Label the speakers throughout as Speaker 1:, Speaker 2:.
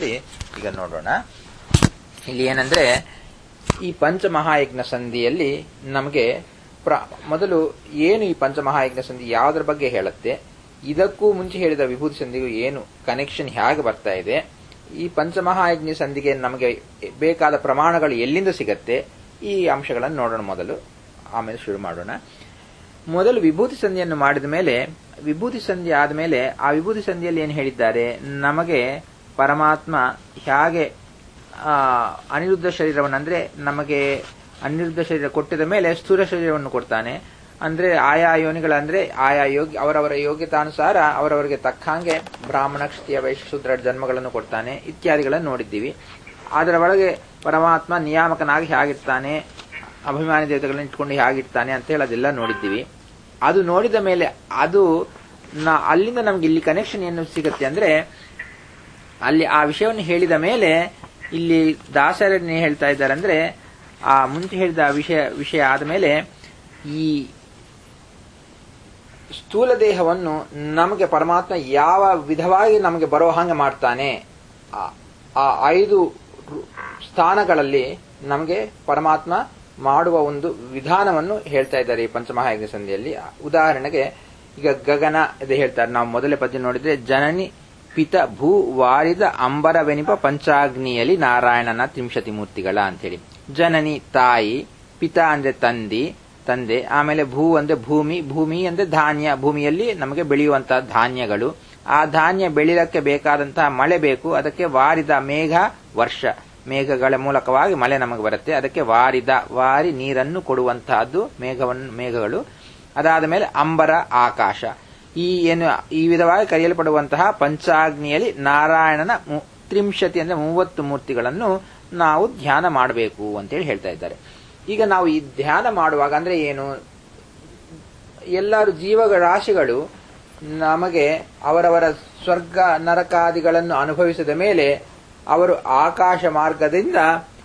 Speaker 1: ಅಂತೇಳಿ ಈಗ ನೋಡೋಣ ಇಲ್ಲಿ ಏನಂದ್ರೆ ಈ ಪಂಚಮಹಾಯಜ್ಞ ಸಂಧಿಯಲ್ಲಿ ನಮಗೆ ಪ್ರ ಮೊದಲು ಏನು ಈ ಪಂಚಮಹಾಯಜ್ಞ ಸಂಧಿ ಯಾವುದರ ಬಗ್ಗೆ ಹೇಳುತ್ತೆ ಇದಕ್ಕೂ ಮುಂಚೆ ಹೇಳಿದ ವಿಭೂತಿ ಸಂಧಿಗೂ ಏನು ಕನೆಕ್ಷನ್ ಹೇಗೆ ಬರ್ತಾ ಇದೆ ಈ ಪಂಚಮಹಾಯಜ್ಞ ಸಂಧಿಗೆ ನಮಗೆ ಬೇಕಾದ ಪ್ರಮಾಣಗಳು ಎಲ್ಲಿಂದ ಸಿಗತ್ತೆ ಈ ಅಂಶಗಳನ್ನು ನೋಡೋಣ ಮೊದಲು ಆಮೇಲೆ ಶುರು ಮಾಡೋಣ ಮೊದಲು ವಿಭೂತಿ ಸಂಧಿಯನ್ನು ಮಾಡಿದ ಮೇಲೆ ವಿಭೂತಿ ಸಂಧಿ ಆದಮೇಲೆ ಆ ವಿಭೂತಿ ಸಂಧಿಯಲ್ಲಿ ಏನು ಹೇಳಿದ್ದಾರೆ ನಮಗೆ ಪರಮಾತ್ಮ ಹೇಗೆ ಆ, ಅನಿರುದ್ಧ ಶರೀರವನ್ನು ಅಂದ್ರೆ ನಮಗೆ ಅನಿರುದ್ಧ ಶರೀರ ಕೊಟ್ಟಿದ ಮೇಲೆ ಸ್ಥೂಲ ಶರೀರವನ್ನು ಕೊಡ್ತಾನೆ ಅಂದ್ರೆ ಆಯಾ ಯೋನಿಗಳ ಅಂದ್ರೆ ಆಯಾ ಯೋಗ್ಯ ಅವರವರ ಯೋಗ್ಯತಾನುಸಾರ ಅವರವರಿಗೆ ತಕ್ಕಂಗೆ ಬ್ರಾಹ್ಮಣ ಕ್ಷತ್ರಿಯ ವೈಶ್ಯ ಶೂದ್ರ ಜನ್ಮಗಳನ್ನು ಕೊಡ್ತಾನೆ ಇತ್ಯಾದಿಗಳನ್ನು ನೋಡಿದ್ದೀವಿ ಅದರ ಒಳಗೆ ಪರಮಾತ್ಮ ನಿಯಾಮಕನಾಗಿ ಹೇಗಿರ್ತಾನೆ ಅಭಿಮಾನಿ ದೇವತೆಗಳನ್ನ ಇಟ್ಕೊಂಡು ಹೇಗಿರ್ತಾನೆ ಅಂತ ಹೇಳಿ ಅದೆಲ್ಲ ನೋಡಿದ್ದೀವಿ ಅದು ನೋಡಿದ ಮೇಲೆ ಅದು ನಾ ಅಲ್ಲಿಂದ ನಮ್ಗೆ ಇಲ್ಲಿ ಕನೆಕ್ಷನ್ ಏನು ಸಿಗುತ್ತೆ ಅಂದ್ರೆ ಅಲ್ಲಿ ಆ ವಿಷಯವನ್ನು ಹೇಳಿದ ಮೇಲೆ ಇಲ್ಲಿ ದಾಸರನ್ನೇ ಹೇಳ್ತಾ ಇದ್ದಾರೆ ಅಂದ್ರೆ ಆ ಮುಂಚೆ ಹೇಳಿದ ವಿಷಯ ವಿಷಯ ಆದ ಮೇಲೆ ಈ ಸ್ಥೂಲ ದೇಹವನ್ನು ನಮಗೆ ಪರಮಾತ್ಮ ಯಾವ ವಿಧವಾಗಿ ನಮಗೆ ಬರೋ ಹಾಗೆ ಮಾಡ್ತಾನೆ ಆ- ಆ ಐದು ರು- ಸ್ಥಾನಗಳಲ್ಲಿ ನಮಗೆ ಪರಮಾತ್ಮ ಮಾಡುವ ಒಂದು ವಿಧಾನವನ್ನು ಹೇಳ್ತಾ ಇದ್ದಾರೆ ಈ ಪಂಚಮಹಾಯಜ್ಞ ಸಂಧಿಯಲ್ಲಿ ಉದಾಹರಣೆಗೆ ಈಗ ಗಗನ ಇದು ಹೇಳ್ತಾರೆ ನಾವು ಮೊದಲೇ ಪದ್ಯ ನೋಡಿದ್ರೆ ಜನನಿ ಪಿತ ಭೂ ವಾರಿದ ಅಂಬರವೆನಿಪ ಪಂಚಾಗ್ನಿಯಲ್ಲಿ ನಾರಾಯಣನ ತ್ರಿಂಶತಿ ಮೂರ್ತಿಗಳ ಅಂತೇಳಿ ಜನನಿ ತಾಯಿ ಪಿತ ಅಂದ್ರೆ ತಂದಿ ತಂದೆ ಆಮೇಲೆ ಭೂ ಅಂದ್ರೆ ಭೂಮಿ ಭೂಮಿ ಅಂದ್ರೆ ಧಾನ್ಯ ಭೂಮಿಯಲ್ಲಿ ನಮಗೆ ಬೆಳೆಯುವಂತಹ ಧಾನ್ಯಗಳು ಆ ಧಾನ್ಯ ಬೆಳೆಯಕ್ಕೆ ಬೇಕಾದಂತಹ ಮಳೆ ಬೇಕು ಅದಕ್ಕೆ ವಾರಿದ ಮೇಘ ವರ್ಷ ಮೇಘಗಳ ಮೂಲಕವಾಗಿ ಮಳೆ ನಮಗೆ ಬರುತ್ತೆ ಅದಕ್ಕೆ ವಾರಿದ ವಾರಿ ನೀರನ್ನು ಕೊಡುವಂತಹದ್ದು ಮೇಘವನ್ನು ಮೇಘಗಳು ಅದಾದ ಮೇಲೆ ಅಂಬರ ಆಕಾಶ ಈ ಏನು ಈ ವಿಧವಾಗಿ ಕರೆಯಲ್ಪಡುವಂತಹ ಪಂಚಾಗ್ನಿಯಲ್ಲಿ ನಾರಾಯಣನ ಮು- ತ್ರಿಂಶತಿ ಅಂದ್ರೆ ಮೂವತ್ತು ಮೂರ್ತಿಗಳನ್ನು ನಾವು ಧ್ಯಾನ ಮಾಡಬೇಕು ಅಂತೇಳಿ ಹೇಳ್ತಾ ಇದ್ದಾರೆ ಈಗ ನಾವು ಈ ಧ್ಯಾನ ಮಾಡುವಾಗ ಅಂದ್ರೆ ಏನು ಎಲ್ಲರೂ ಜೀವ ರಾಶಿಗಳು ನಮಗೆ ಅವರವರ ಸ್ವರ್ಗ ನರಕಾದಿಗಳನ್ನು ಅನುಭವಿಸಿದ ಮೇಲೆ ಅವರು ಆಕಾಶ ಮಾರ್ಗದಿಂದ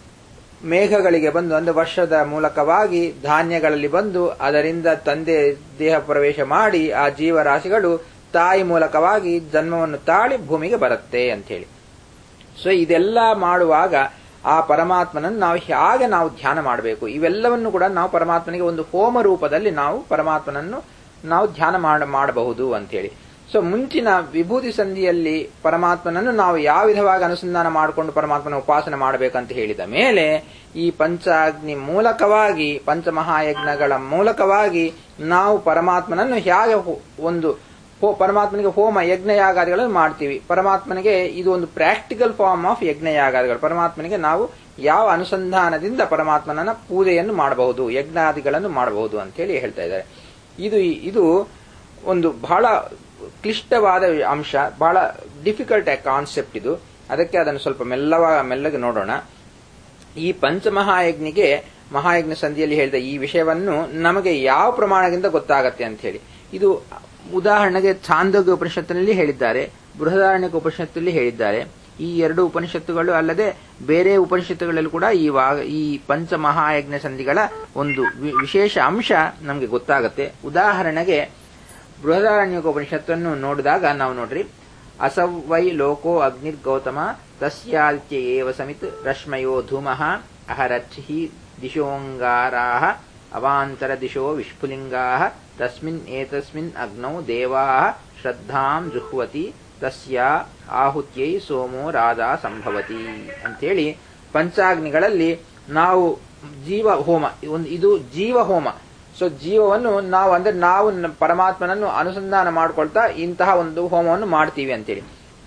Speaker 1: ಮೇಘಗಳಿಗೆ ಬಂದು ಒಂದು ವರ್ಷದ ಮೂಲಕವಾಗಿ ಧಾನ್ಯಗಳಲ್ಲಿ ಬಂದು ಅದರಿಂದ ತಂದೆ ದೇಹ ಪ್ರವೇಶ ಮಾಡಿ ಆ ಜೀವರಾಶಿಗಳು ತಾಯಿ ಮೂಲಕವಾಗಿ ಜನ್ಮವನ್ನು ತಾಳಿ ಭೂಮಿಗೆ ಬರುತ್ತೆ ಅಂತ ಹೇಳಿ ಸೊ ಇದೆಲ್ಲ ಮಾಡುವಾಗ ಆ ಪರಮಾತ್ಮನನ್ನು ನಾವು ಹೇಗೆ ನಾವು ಧ್ಯಾನ ಮಾಡಬೇಕು ಇವೆಲ್ಲವನ್ನು ಕೂಡ ನಾವು ಪರಮಾತ್ಮನಿಗೆ ಒಂದು ಹೋಮ ರೂಪದಲ್ಲಿ ನಾವು ಪರಮಾತ್ಮನನ್ನು ನಾವು ಧ್ಯಾನ ಮಾಡ ಮಾಡಬಹುದು ಅಂತೇಳಿ ಸೊ ಮುಂಚಿನ ವಿಭೂತಿ ಸಂಧಿಯಲ್ಲಿ ಪರಮಾತ್ಮನನ್ನು ನಾವು ಯಾವ ವಿಧವಾಗಿ ಅನುಸಂಧಾನ ಮಾಡಿಕೊಂಡು ಪರಮಾತ್ಮನ ಉಪಾಸನೆ ಮಾಡಬೇಕಂತ ಹೇಳಿದ ಮೇಲೆ ಈ ಪಂಚಾಗ್ನಿ ಮೂಲಕವಾಗಿ ಪಂಚಮಹಾಯಜ್ಞಗಳ ಮೂಲಕವಾಗಿ ನಾವು ಪರಮಾತ್ಮನನ್ನು ಹೇಗೆ ಹೋ- ಒಂದು ಹೋ- ಪರಮಾತ್ಮನಿಗೆ ಹೋಮ ಯಜ್ಞ ಯಾಗಾದಿಗಳನ್ನು ಮಾಡ್ತೀವಿ ಪರಮಾತ್ಮನಿಗೆ ಇದು ಒಂದು ಪ್ರಾಕ್ಟಿಕಲ್ ಫಾರ್ಮ್ ಆಫ್ ಯಜ್ಞ ಯಾಗಾದಿಗಳು ಪರಮಾತ್ಮನಿಗೆ ನಾವು ಯಾವ ಅನುಸಂಧಾನದಿಂದ ಪರಮಾತ್ಮನನ್ನ ಪೂಜೆಯನ್ನು ಮಾಡಬಹುದು ಯಜ್ಞಾದಿಗಳನ್ನು ಮಾಡಬಹುದು ಅಂತೇಳಿ ಹೇಳ್ತಾ ಇದ್ದಾರೆ ಇದು ಇದು ಒಂದು ಬಹಳ ಕ್ಲಿಷ್ಟವಾದ ಅಂಶ ಬಹಳ ಡಿಫಿಕಲ್ಟ್ ಕಾನ್ಸೆಪ್ಟ್ ಇದು ಅದಕ್ಕೆ ಅದನ್ನು ಸ್ವಲ್ಪ ಮೆಲ್ಲವ ಮೆಲ್ಲಗೆ ನೋಡೋಣ ಈ ಪಂಚಮಹಾಯಜ್ಞಿಗೆ ಮಹಾಯಜ್ಞ ಸಂಧಿಯಲ್ಲಿ ಹೇಳಿದ ಈ ವಿಷಯವನ್ನು ನಮಗೆ ಯಾವ ಪ್ರಮಾಣದಿಂದ ಗೊತ್ತಾಗತ್ತೆ ಅಂತ ಹೇಳಿ ಇದು ಉದಾಹರಣೆಗೆ ಛಾಂದೋಗ್ಯ ಉಪನಿಷತ್ತಿನಲ್ಲಿ ಹೇಳಿದ್ದಾರೆ ಬೃಹದಾರಣ್ಯಕ ಉಪನಿಷತ್ತಲ್ಲಿ ಹೇಳಿದ್ದಾರೆ ಈ ಎರಡು ಉಪನಿಷತ್ತುಗಳು ಅಲ್ಲದೆ ಬೇರೆ ಉಪನಿಷತ್ತುಗಳಲ್ಲಿ ಕೂಡ ಈ ವಾ- ಈ ಪಂಚಮಹಾಯಜ್ಞ ಸಂಧಿಗಳ ಒಂದು ವಿ- ವಿಶೇಷ ಅಂಶ ನಮಗೆ ಗೊತ್ತಾಗುತ್ತೆ ಉದಾಹರಣೆಗೆ ಬೃಹದಾರಣ್ಯಕ ಉಪನಿಷತ್ತನ್ನು ನೋಡಿದಾಗ ನಾವು ನೋಡ್ರಿ ಅಸವೈ ಲೋಕೋ ಅಗ್ನಿರ್ಗೌತಮ ತಸ್ಯಾದಿತ್ಯ ಏವ ಸಮಿತ್ ರಶ್ಮಯೋ ಧೂಮಃ ಅಹರಚ್ಛಿ ದಿಶೋಂಗಾರಾಹ ಅವಾಂತರ ದಿಶೋ ವಿಸ್ಫುಲಿಂಗಾಹ ತಸ್ಮಿನ್ ಏತಸ್ಮಿನ್ ಅಗ್ನೌ ದೇವಾಃ ಶ್ರದ್ಧಾಂ ಜುಹ್ವತಿ ತಸ್ಯ ಆಹುತ್ಯೈ ಸೋಮೋ ರಾಜ ಸಂಭವತಿ ಅಂತೇಳಿ ಪಂಚಾಗ್ನಿಗಳಲ್ಲಿ ನಾವು ಜೀವ ಹೋಮ ಒಂದು ಇದು ಜೀವ ಹೋಮ ಸೊ ಜೀವವನ್ನು ನಾವು ಅಂದ್ರೆ ನಾವು ನ- ಪರಮಾತ್ಮನನ್ನು ಅನುಸಂಧಾನ ಮಾಡ್ಕೊಳ್ತಾ ಇಂತಹ ಒಂದು ಹೋಮವನ್ನು ಮಾಡ್ತೀವಿ ಅಂತೇಳಿ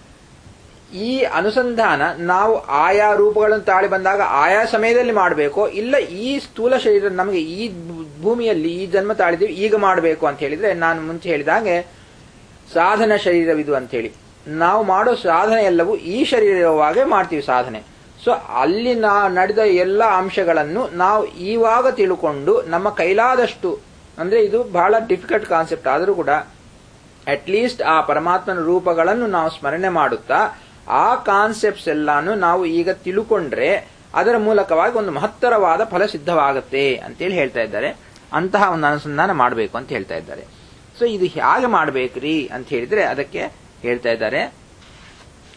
Speaker 1: ಈ ಅನುಸಂಧಾನ ನಾವು ಆಯಾ ರೂಪಗಳನ್ನು ತಾಳಿ ಬಂದಾಗ ಆಯಾ ಸಮಯದಲ್ಲಿ ಮಾಡಬೇಕು ಇಲ್ಲ ಈ ಸ್ಥೂಲ ಶರೀರ ನಮಗೆ ಈ ಭೂ- ಭೂಮಿಯಲ್ಲಿ ಈ ಜನ್ಮ ತಾಳಿದೀವಿ ಈಗ ಮಾಡಬೇಕು ಅಂತ ಹೇಳಿದ್ರೆ ನಾನು ಮುಂಚೆ ಹೇಳಿದಾಗೆ ಸಾಧನ ಶರೀರವಿದು ಅಂತೇಳಿ ನಾವು ಮಾಡೋ ಸಾಧನೆ ಎಲ್ಲವೂ ಈ ಶರೀರವಾಗೇ ಮಾಡ್ತೀವಿ ಸಾಧನೆ ಸೊ ಅಲ್ಲಿ ನಾ ನಡೆದ ಎಲ್ಲ ಅಂಶಗಳನ್ನು ನಾವು ಇವಾಗ ತಿಳ್ಕೊಂಡು ನಮ್ಮ ಕೈಲಾದಷ್ಟು ಅಂದ್ರೆ ಇದು ಬಹಳ ಡಿಫಿಕಲ್ಟ್ ಕಾನ್ಸೆಪ್ಟ್ ಆದರೂ ಕೂಡ ಅಟ್ ಲೀಸ್ಟ್ ಆ ಪರಮಾತ್ಮನ ರೂಪಗಳನ್ನು ನಾವು ಸ್ಮರಣೆ ಮಾಡುತ್ತಾ ಆ ಕಾನ್ಸೆಪ್ಟ್ಸ್ ಎಲ್ಲಾನು ನಾವು ಈಗ ತಿಳ್ಕೊಂಡ್ರೆ ಅದರ ಮೂಲಕವಾಗಿ ಒಂದು ಮಹತ್ತರವಾದ ಫಲ ಸಿದ್ಧವಾಗುತ್ತೆ ಅಂತೇಳಿ ಹೇಳ್ತಾ ಇದ್ದಾರೆ ಅಂತಹ ಒಂದು ಅನುಸಂಧಾನ ಮಾಡಬೇಕು ಅಂತ ಹೇಳ್ತಾ ಇದ್ದಾರೆ ಸೊ ಇದು ಹೇಗೆ ಮಾಡಬೇಕ್ರಿ ಅಂತ ಹೇಳಿದ್ರೆ ಅದಕ್ಕೆ ಹೇಳ್ತಾ ಇದ್ದಾರೆ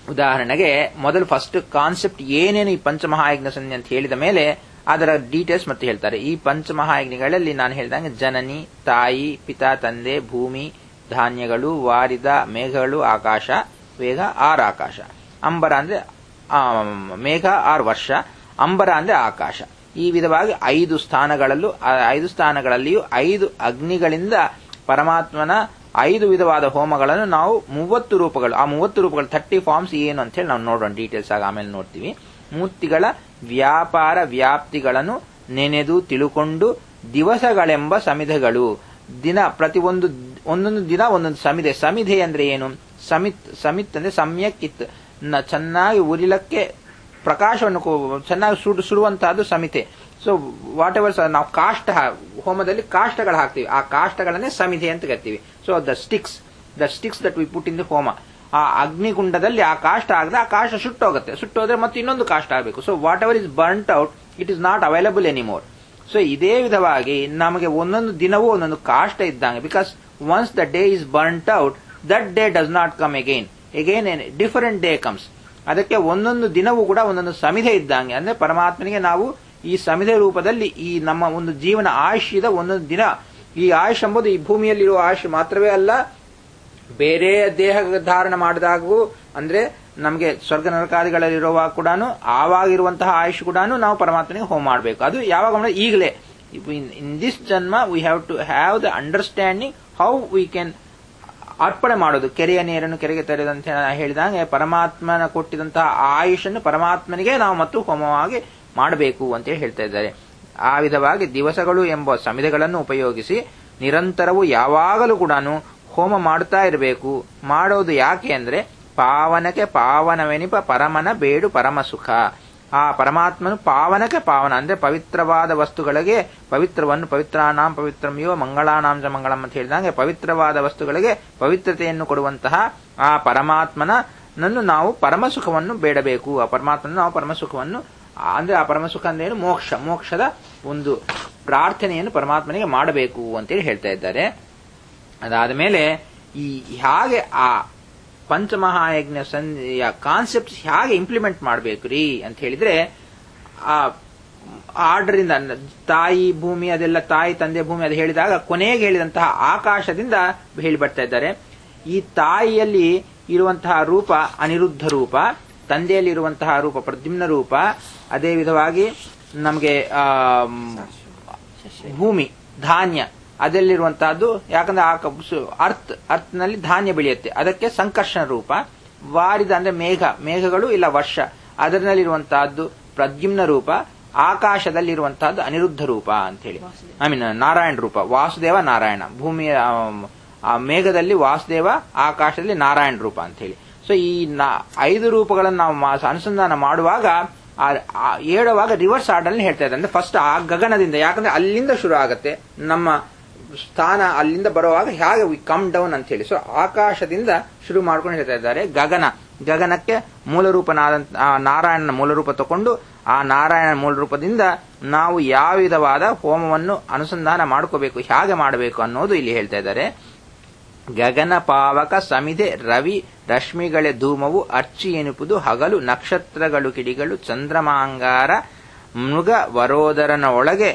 Speaker 1: ಉದಾಹರಣೆಗೆ ಮೊದಲು ಫಸ್ಟ್ ಕಾನ್ಸೆಪ್ಟ್ ಏನೇನು ಈ ಪಂಚಮಹಾಯಜ್ಞ ಸಂಧಿ ಅಂತ ಹೇಳಿದ ಮೇಲೆ ಅದರ ಡೀಟೇಲ್ಸ್ ಮತ್ತೆ ಹೇಳ್ತಾರೆ ಈ ಪಂಚಮಹಾಯಜ್ಞಗಳಲ್ಲಿ ನಾನು ಹೇಳಿದಂಗೆ ಜನನಿ ತಾಯಿ ಪಿತಾ ತಂದೆ ಭೂಮಿ ಧಾನ್ಯಗಳು ವಾರಿದ ಮೇಘಗಳು ಆಕಾಶ ವೇಗ ಆರ್ ಆಕಾಶ ಅಂಬರ ಅಂದ್ರೆ ಆ, ಮೇಘ ಆರ್ ವರ್ಷ ಅಂಬರ ಅಂದ್ರೆ ಆಕಾಶ ಈ ವಿಧವಾಗಿ ಐದು ಸ್ಥಾನಗಳಲ್ಲೂ ಆ ಐದು ಸ್ಥಾನಗಳಲ್ಲಿಯೂ ಐದು ಅಗ್ನಿಗಳಿಂದ ಪರಮಾತ್ಮನ ಐದು ವಿಧವಾದ ಹೋಮಗಳನ್ನು ನಾವು ಮೂವತ್ತು ರೂಪಗಳು ಆ ಮೂವತ್ತು ರೂಪಗಳು ಥರ್ಟಿ ಫಾರ್ಮ್ಸ್ ಏನು ಅಂತ ಹೇಳಿ ನಾವು ನೋಡೋಣ ಡೀಟೇಲ್ಸ್ ಆಗಿ ಆಮೇಲೆ ನೋಡ್ತೀವಿ ಮೂರ್ತಿಗಳ ವ್ಯಾಪಾರ ವ್ಯಾಪ್ತಿಗಳನ್ನು ನೆನೆದು ತಿಳುಕೊಂಡು ದಿವಸಗಳೆಂಬ ಸಮಿಧಗಳು ದಿನ ಪ್ರತಿ ಒಂದು ಒಂದೊಂದು ದಿನ ಒಂದೊಂದು ಸಮಿಧೆ ಸಮಿಧೆ ಅಂದ್ರೆ ಏನು ಸಮಿತ್ ಸಮಿತ್ ಅಂದ್ರೆ ಸಮ್ಯಕ್ ಇತ್ ನ- ಚೆನ್ನಾಗಿ ಉರಿಲಕ್ಕೆ ಪ್ರಕಾಶವನ್ನು ಕೊ- ಚೆನ್ನಾಗಿ ಸುಡು ಸುಡುವಂತಹದ್ದು ಸಮಿತೆ ಸೊ ವಾಟ್ ಎವರ್ ನಾವು ಕಾಷ್ಟ ಹಾ- ಹೋಮದಲ್ಲಿ ಕಾಷ್ಟಗಳು ಹಾಕ್ತೀವಿ ಆ ಕಾಷ್ಟಗಳನ್ನೇ ಸಮಿಧೆ ಅಂತ ಕರಿತೀವಿ so the sticks the sticks that we put in the ಹೋಮ ಆ ಅಗ್ನಿಗುಂಡದಲ್ಲಿ ಆ ಕಾಷ್ಟ ಆಗದೆ ಆ ಕಾಷ್ಟ ಸುಟ್ಟೋಗುತ್ತೆ ಸುಟ್ಟೋದ್ರೆ ಮತ್ತೆ ಇನ್ನೊಂದು ಕಾಷ್ಟ ಆಗಬೇಕು so whatever is burnt out it is not available anymore so ಇದೇ ವಿಧವಾಗಿ ನಮಗೆ ಒಂದೊಂದು ದಿನವೂ ಒಂದೊಂದು ಕಾಷ್ಟ ಇದ್ದಂಗೆ because once the day is burnt out that day does not come again again different day comes ಅದಕ್ಕೆ ಒಂದೊಂದು ದಿನವೂ ಕೂಡ ಒಂದೊಂದು ಸಮಿಧೆ ಇದ್ದಂಗೆ ಅಂದ್ರೆ ಪರಮಾತ್ಮನಿಗೆ ನಾವು ಈ ಸಮಿಧೆ ರೂಪದಲ್ಲಿ ಈ ನಮ್ಮ ಒಂದು ಜೀವನ ಆಯುಷ್ಯದ ಒಂದೊಂದು ದಿನ ಈ ಆಯುಷ್ ಎಂಬುದು ಈ ಭೂಮಿಯಲ್ಲಿರುವ ಆಯುಷ್ ಮಾತ್ರವೇ ಅಲ್ಲ ಬೇರೆ ದೇಹ ಧಾರಣ ಮಾಡಿದಾಗೂ ಅಂದ್ರೆ ನಮಗೆ ಸ್ವರ್ಗ ನರಕಾದಿಗಳಲ್ಲಿರುವಾಗ ಕೂಡ ಆವಾಗಿರುವಂತಹ ಆಯುಷ್ ಕೂಡ ನಾವು ಪರಮಾತ್ಮನಿಗೆ ಹೋಮ ಮಾಡಬೇಕು ಅದು ಯಾವಾಗ ಅಂದ್ರೆ ಈಗಲೇ ಇನ್ ದಿಸ್ ಜನ್ಮ we have to have the understanding how we can ಅರ್ಪಣೆ ಮಾಡೋದು ಕೆರೆಯ ನೀರನ್ನು ಕೆರೆಗೆ ತೆರೆದಂತೆ ಹೇಳಿದಂಗೆ ಪರಮಾತ್ಮನ ಕೊಟ್ಟಿದಂತಹ ಆಯುಷನ್ನು ಪರಮಾತ್ಮನಿಗೆ ನಾವು ಮತ್ತು ಹೋಮವಾಗಿ ಮಾಡಬೇಕು ಅಂತೇಳಿ ಹೇಳ್ತಾ ಇದ್ದಾರೆ ಆ ವಿಧವಾಗಿ ದಿವಸಗಳು ಎಂಬ ಸಮಿಧೆಗಳನ್ನು ಉಪಯೋಗಿಸಿ ನಿರಂತರವೂ ಯಾವಾಗಲೂ ಕೂಡ ಹೋಮ ಮಾಡುತ್ತಾ ಇರಬೇಕು ಮಾಡೋದು ಯಾಕೆ ಅಂದ್ರೆ ಪಾವನಕ್ಕೆ ಪಾವನವೆನಿಪ ಪರಮನ ಬೇಡು ಪರಮ ಸುಖ ಆ ಪರಮಾತ್ಮನು ಪಾವನಕ್ಕೆ ಪಾವನ ಅಂದ್ರೆ ಪವಿತ್ರವಾದ ವಸ್ತುಗಳಿಗೆ ಪವಿತ್ರವನ್ನು ಪವಿತ್ರಾನಾಂ ಪವಿತ್ರಮಿಯೋ ಮಂಗಳಾನಾಂ ಚ ಮಂಗಳಂ ಅಂತ ಹೇಳಿದಂಗೆ ಪವಿತ್ರವಾದ ವಸ್ತುಗಳಿಗೆ ಪವಿತ್ರತೆಯನ್ನು ಕೊಡುವಂತಹ ಆ ಪರಮಾತ್ಮನ ನನ್ನು ನಾವು ಪರಮ ಸುಖವನ್ನು ಬೇಡಬೇಕು ಆ ಪರಮಾತ್ಮನ ನಾವು ಪರಮ ಸುಖವನ್ನು ಅಂದ್ರೆ ಆ ಪರಮ ಸುಖ ಅಂದ್ರೆ ಏನು ಮೋಕ್ಷ ಮೋಕ್ಷದ ಒಂದು ಪ್ರಾರ್ಥನೆಯನ್ನು ಪರಮಾತ್ಮನಿಗೆ ಮಾಡಬೇಕು ಅಂತೇಳಿ ಹೇಳ್ತಾ ಇದ್ದಾರೆ ಅದಾದ ಮೇಲೆ ಈ ಹೇಗೆ ಆ ಪಂಚಮಹಾಯಜ್ಞ ಸಂಧಿಯ ಕಾನ್ಸೆಪ್ಟ್ಸ್ ಹೇಗೆ ಇಂಪ್ಲಿಮೆಂಟ್ ಮಾಡಬೇಕು ರೀ ಅಂತ ಹೇಳಿದ್ರೆ ಆ ಆರ್ಡರ್ ಇಂದ ತಾಯಿ ಭೂಮಿ ಅದೆಲ್ಲ ತಾಯಿ ತಂದೆ ಭೂಮಿ ಅದು ಹೇಳಿದಾಗ ಕೊನೆಗೆ ಹೇಳಿದಂತಹ ಆಕಾಶದಿಂದ ಹೇಳಿ ಬರ್ತಾ ಇದ್ದಾರೆ ಈ ತಾಯಿಯಲ್ಲಿ ಇರುವಂತಹ ರೂಪ ಅನಿರುದ್ಧ ರೂಪ ತಂದೆಯಲ್ಲಿ ಇರುವಂತಹ ರೂಪ ಪ್ರದ್ಯುಮ್ನ ರೂಪ ಅದೇ ವಿಧವಾಗಿ ನಮಗೆ ಆ ಭೂಮಿ ಧಾನ್ಯ ಅದರಲ್ಲಿರುವಂತಹದ್ದು ಯಾಕಂದ್ರೆ ಆ ಅರ್ತ್ ಅರ್ಥನಲ್ಲಿ ಧಾನ್ಯ ಬೆಳೆಯುತ್ತೆ ಅದಕ್ಕೆ ಸಂಕರ್ಷಣ ರೂಪ ವಾರಿದ ಅಂದ್ರೆ ಮೇಘ ಮೇಘಗಳು ಇಲ್ಲ ವರ್ಷ ಅದರಲ್ಲಿರುವಂತಹದ್ದು ಪ್ರದ್ಯುಮ್ನ ರೂಪ ಆಕಾಶದಲ್ಲಿರುವಂತಹದ್ದು ಅನಿರುದ್ಧ ರೂಪ ಅಂತ ಹೇಳಿ ಐ ಮೀನ್ ನಾರಾಯಣ ರೂಪ ವಾಸುದೇವ ನಾರಾಯಣ ಭೂಮಿಯ ಆ ಮೇಘದಲ್ಲಿ ವಾಸುದೇವ ಆಕಾಶದಲ್ಲಿ ನಾರಾಯಣ ರೂಪ ಅಂತ ಹೇಳಿ ಸೊ ಈ ಐದು ರೂಪಗಳನ್ನು ನಾವು ಅನುಸಂಧಾನ ಮಾಡುವಾಗ ಹೇಳುವಾಗ ರಿವರ್ಸ್ ಆರ್ಡರ್ ಹೇಳ್ತಾ ಇದ್ದಾರೆ ಅಂದ್ರೆ ಫಸ್ಟ್ ಆ ಗಗನದಿಂದ ಯಾಕಂದ್ರೆ ಅಲ್ಲಿಂದ ಶುರು ಆಗುತ್ತೆ ನಮ್ಮ ಸ್ಥಾನ ಅಲ್ಲಿಂದ ಬರುವಾಗ ಹೇಗೆ ವಿ ಕಮ್ ಡೌನ್ ಅಂತ ಹೇಳಿ ಸೊ ಆಕಾಶದಿಂದ ಶುರು ಮಾಡ್ಕೊಂಡು ಹೇಳ್ತಾ ಇದ್ದಾರೆ ಗಗನ ಗಗನಕ್ಕೆ ಮೂಲ ರೂಪನಾದಂತ ನಾರಾಯಣನ ಮೂಲ ರೂಪ ತಗೊಂಡು ಆ ನಾರಾಯಣನ ಮೂಲ ರೂಪದಿಂದ ನಾವು ಯಾವ ವಿಧವಾದ ಹೋಮವನ್ನು ಅನುಸಂಧಾನ ಮಾಡ್ಕೋಬೇಕು ಹೇಗೆ ಮಾಡಬೇಕು ಅನ್ನೋದು ಇಲ್ಲಿ ಹೇಳ್ತಾ ಇದ್ದಾರೆ ಗಗನ ಪಾವಕ ಸಮಿದೆ ರವಿ ರಶ್ಮಿಗಳೆ ಧೂಮವು ಅರ್ಚಿ ಎನುಪುದು ಹಗಲು ನಕ್ಷತ್ರಗಳು ಕಿಡಿಗಳು ಚಂದ್ರಮಾಂಗಾರ ಮೃಗ ವರೋದರನ ಒಳಗೆ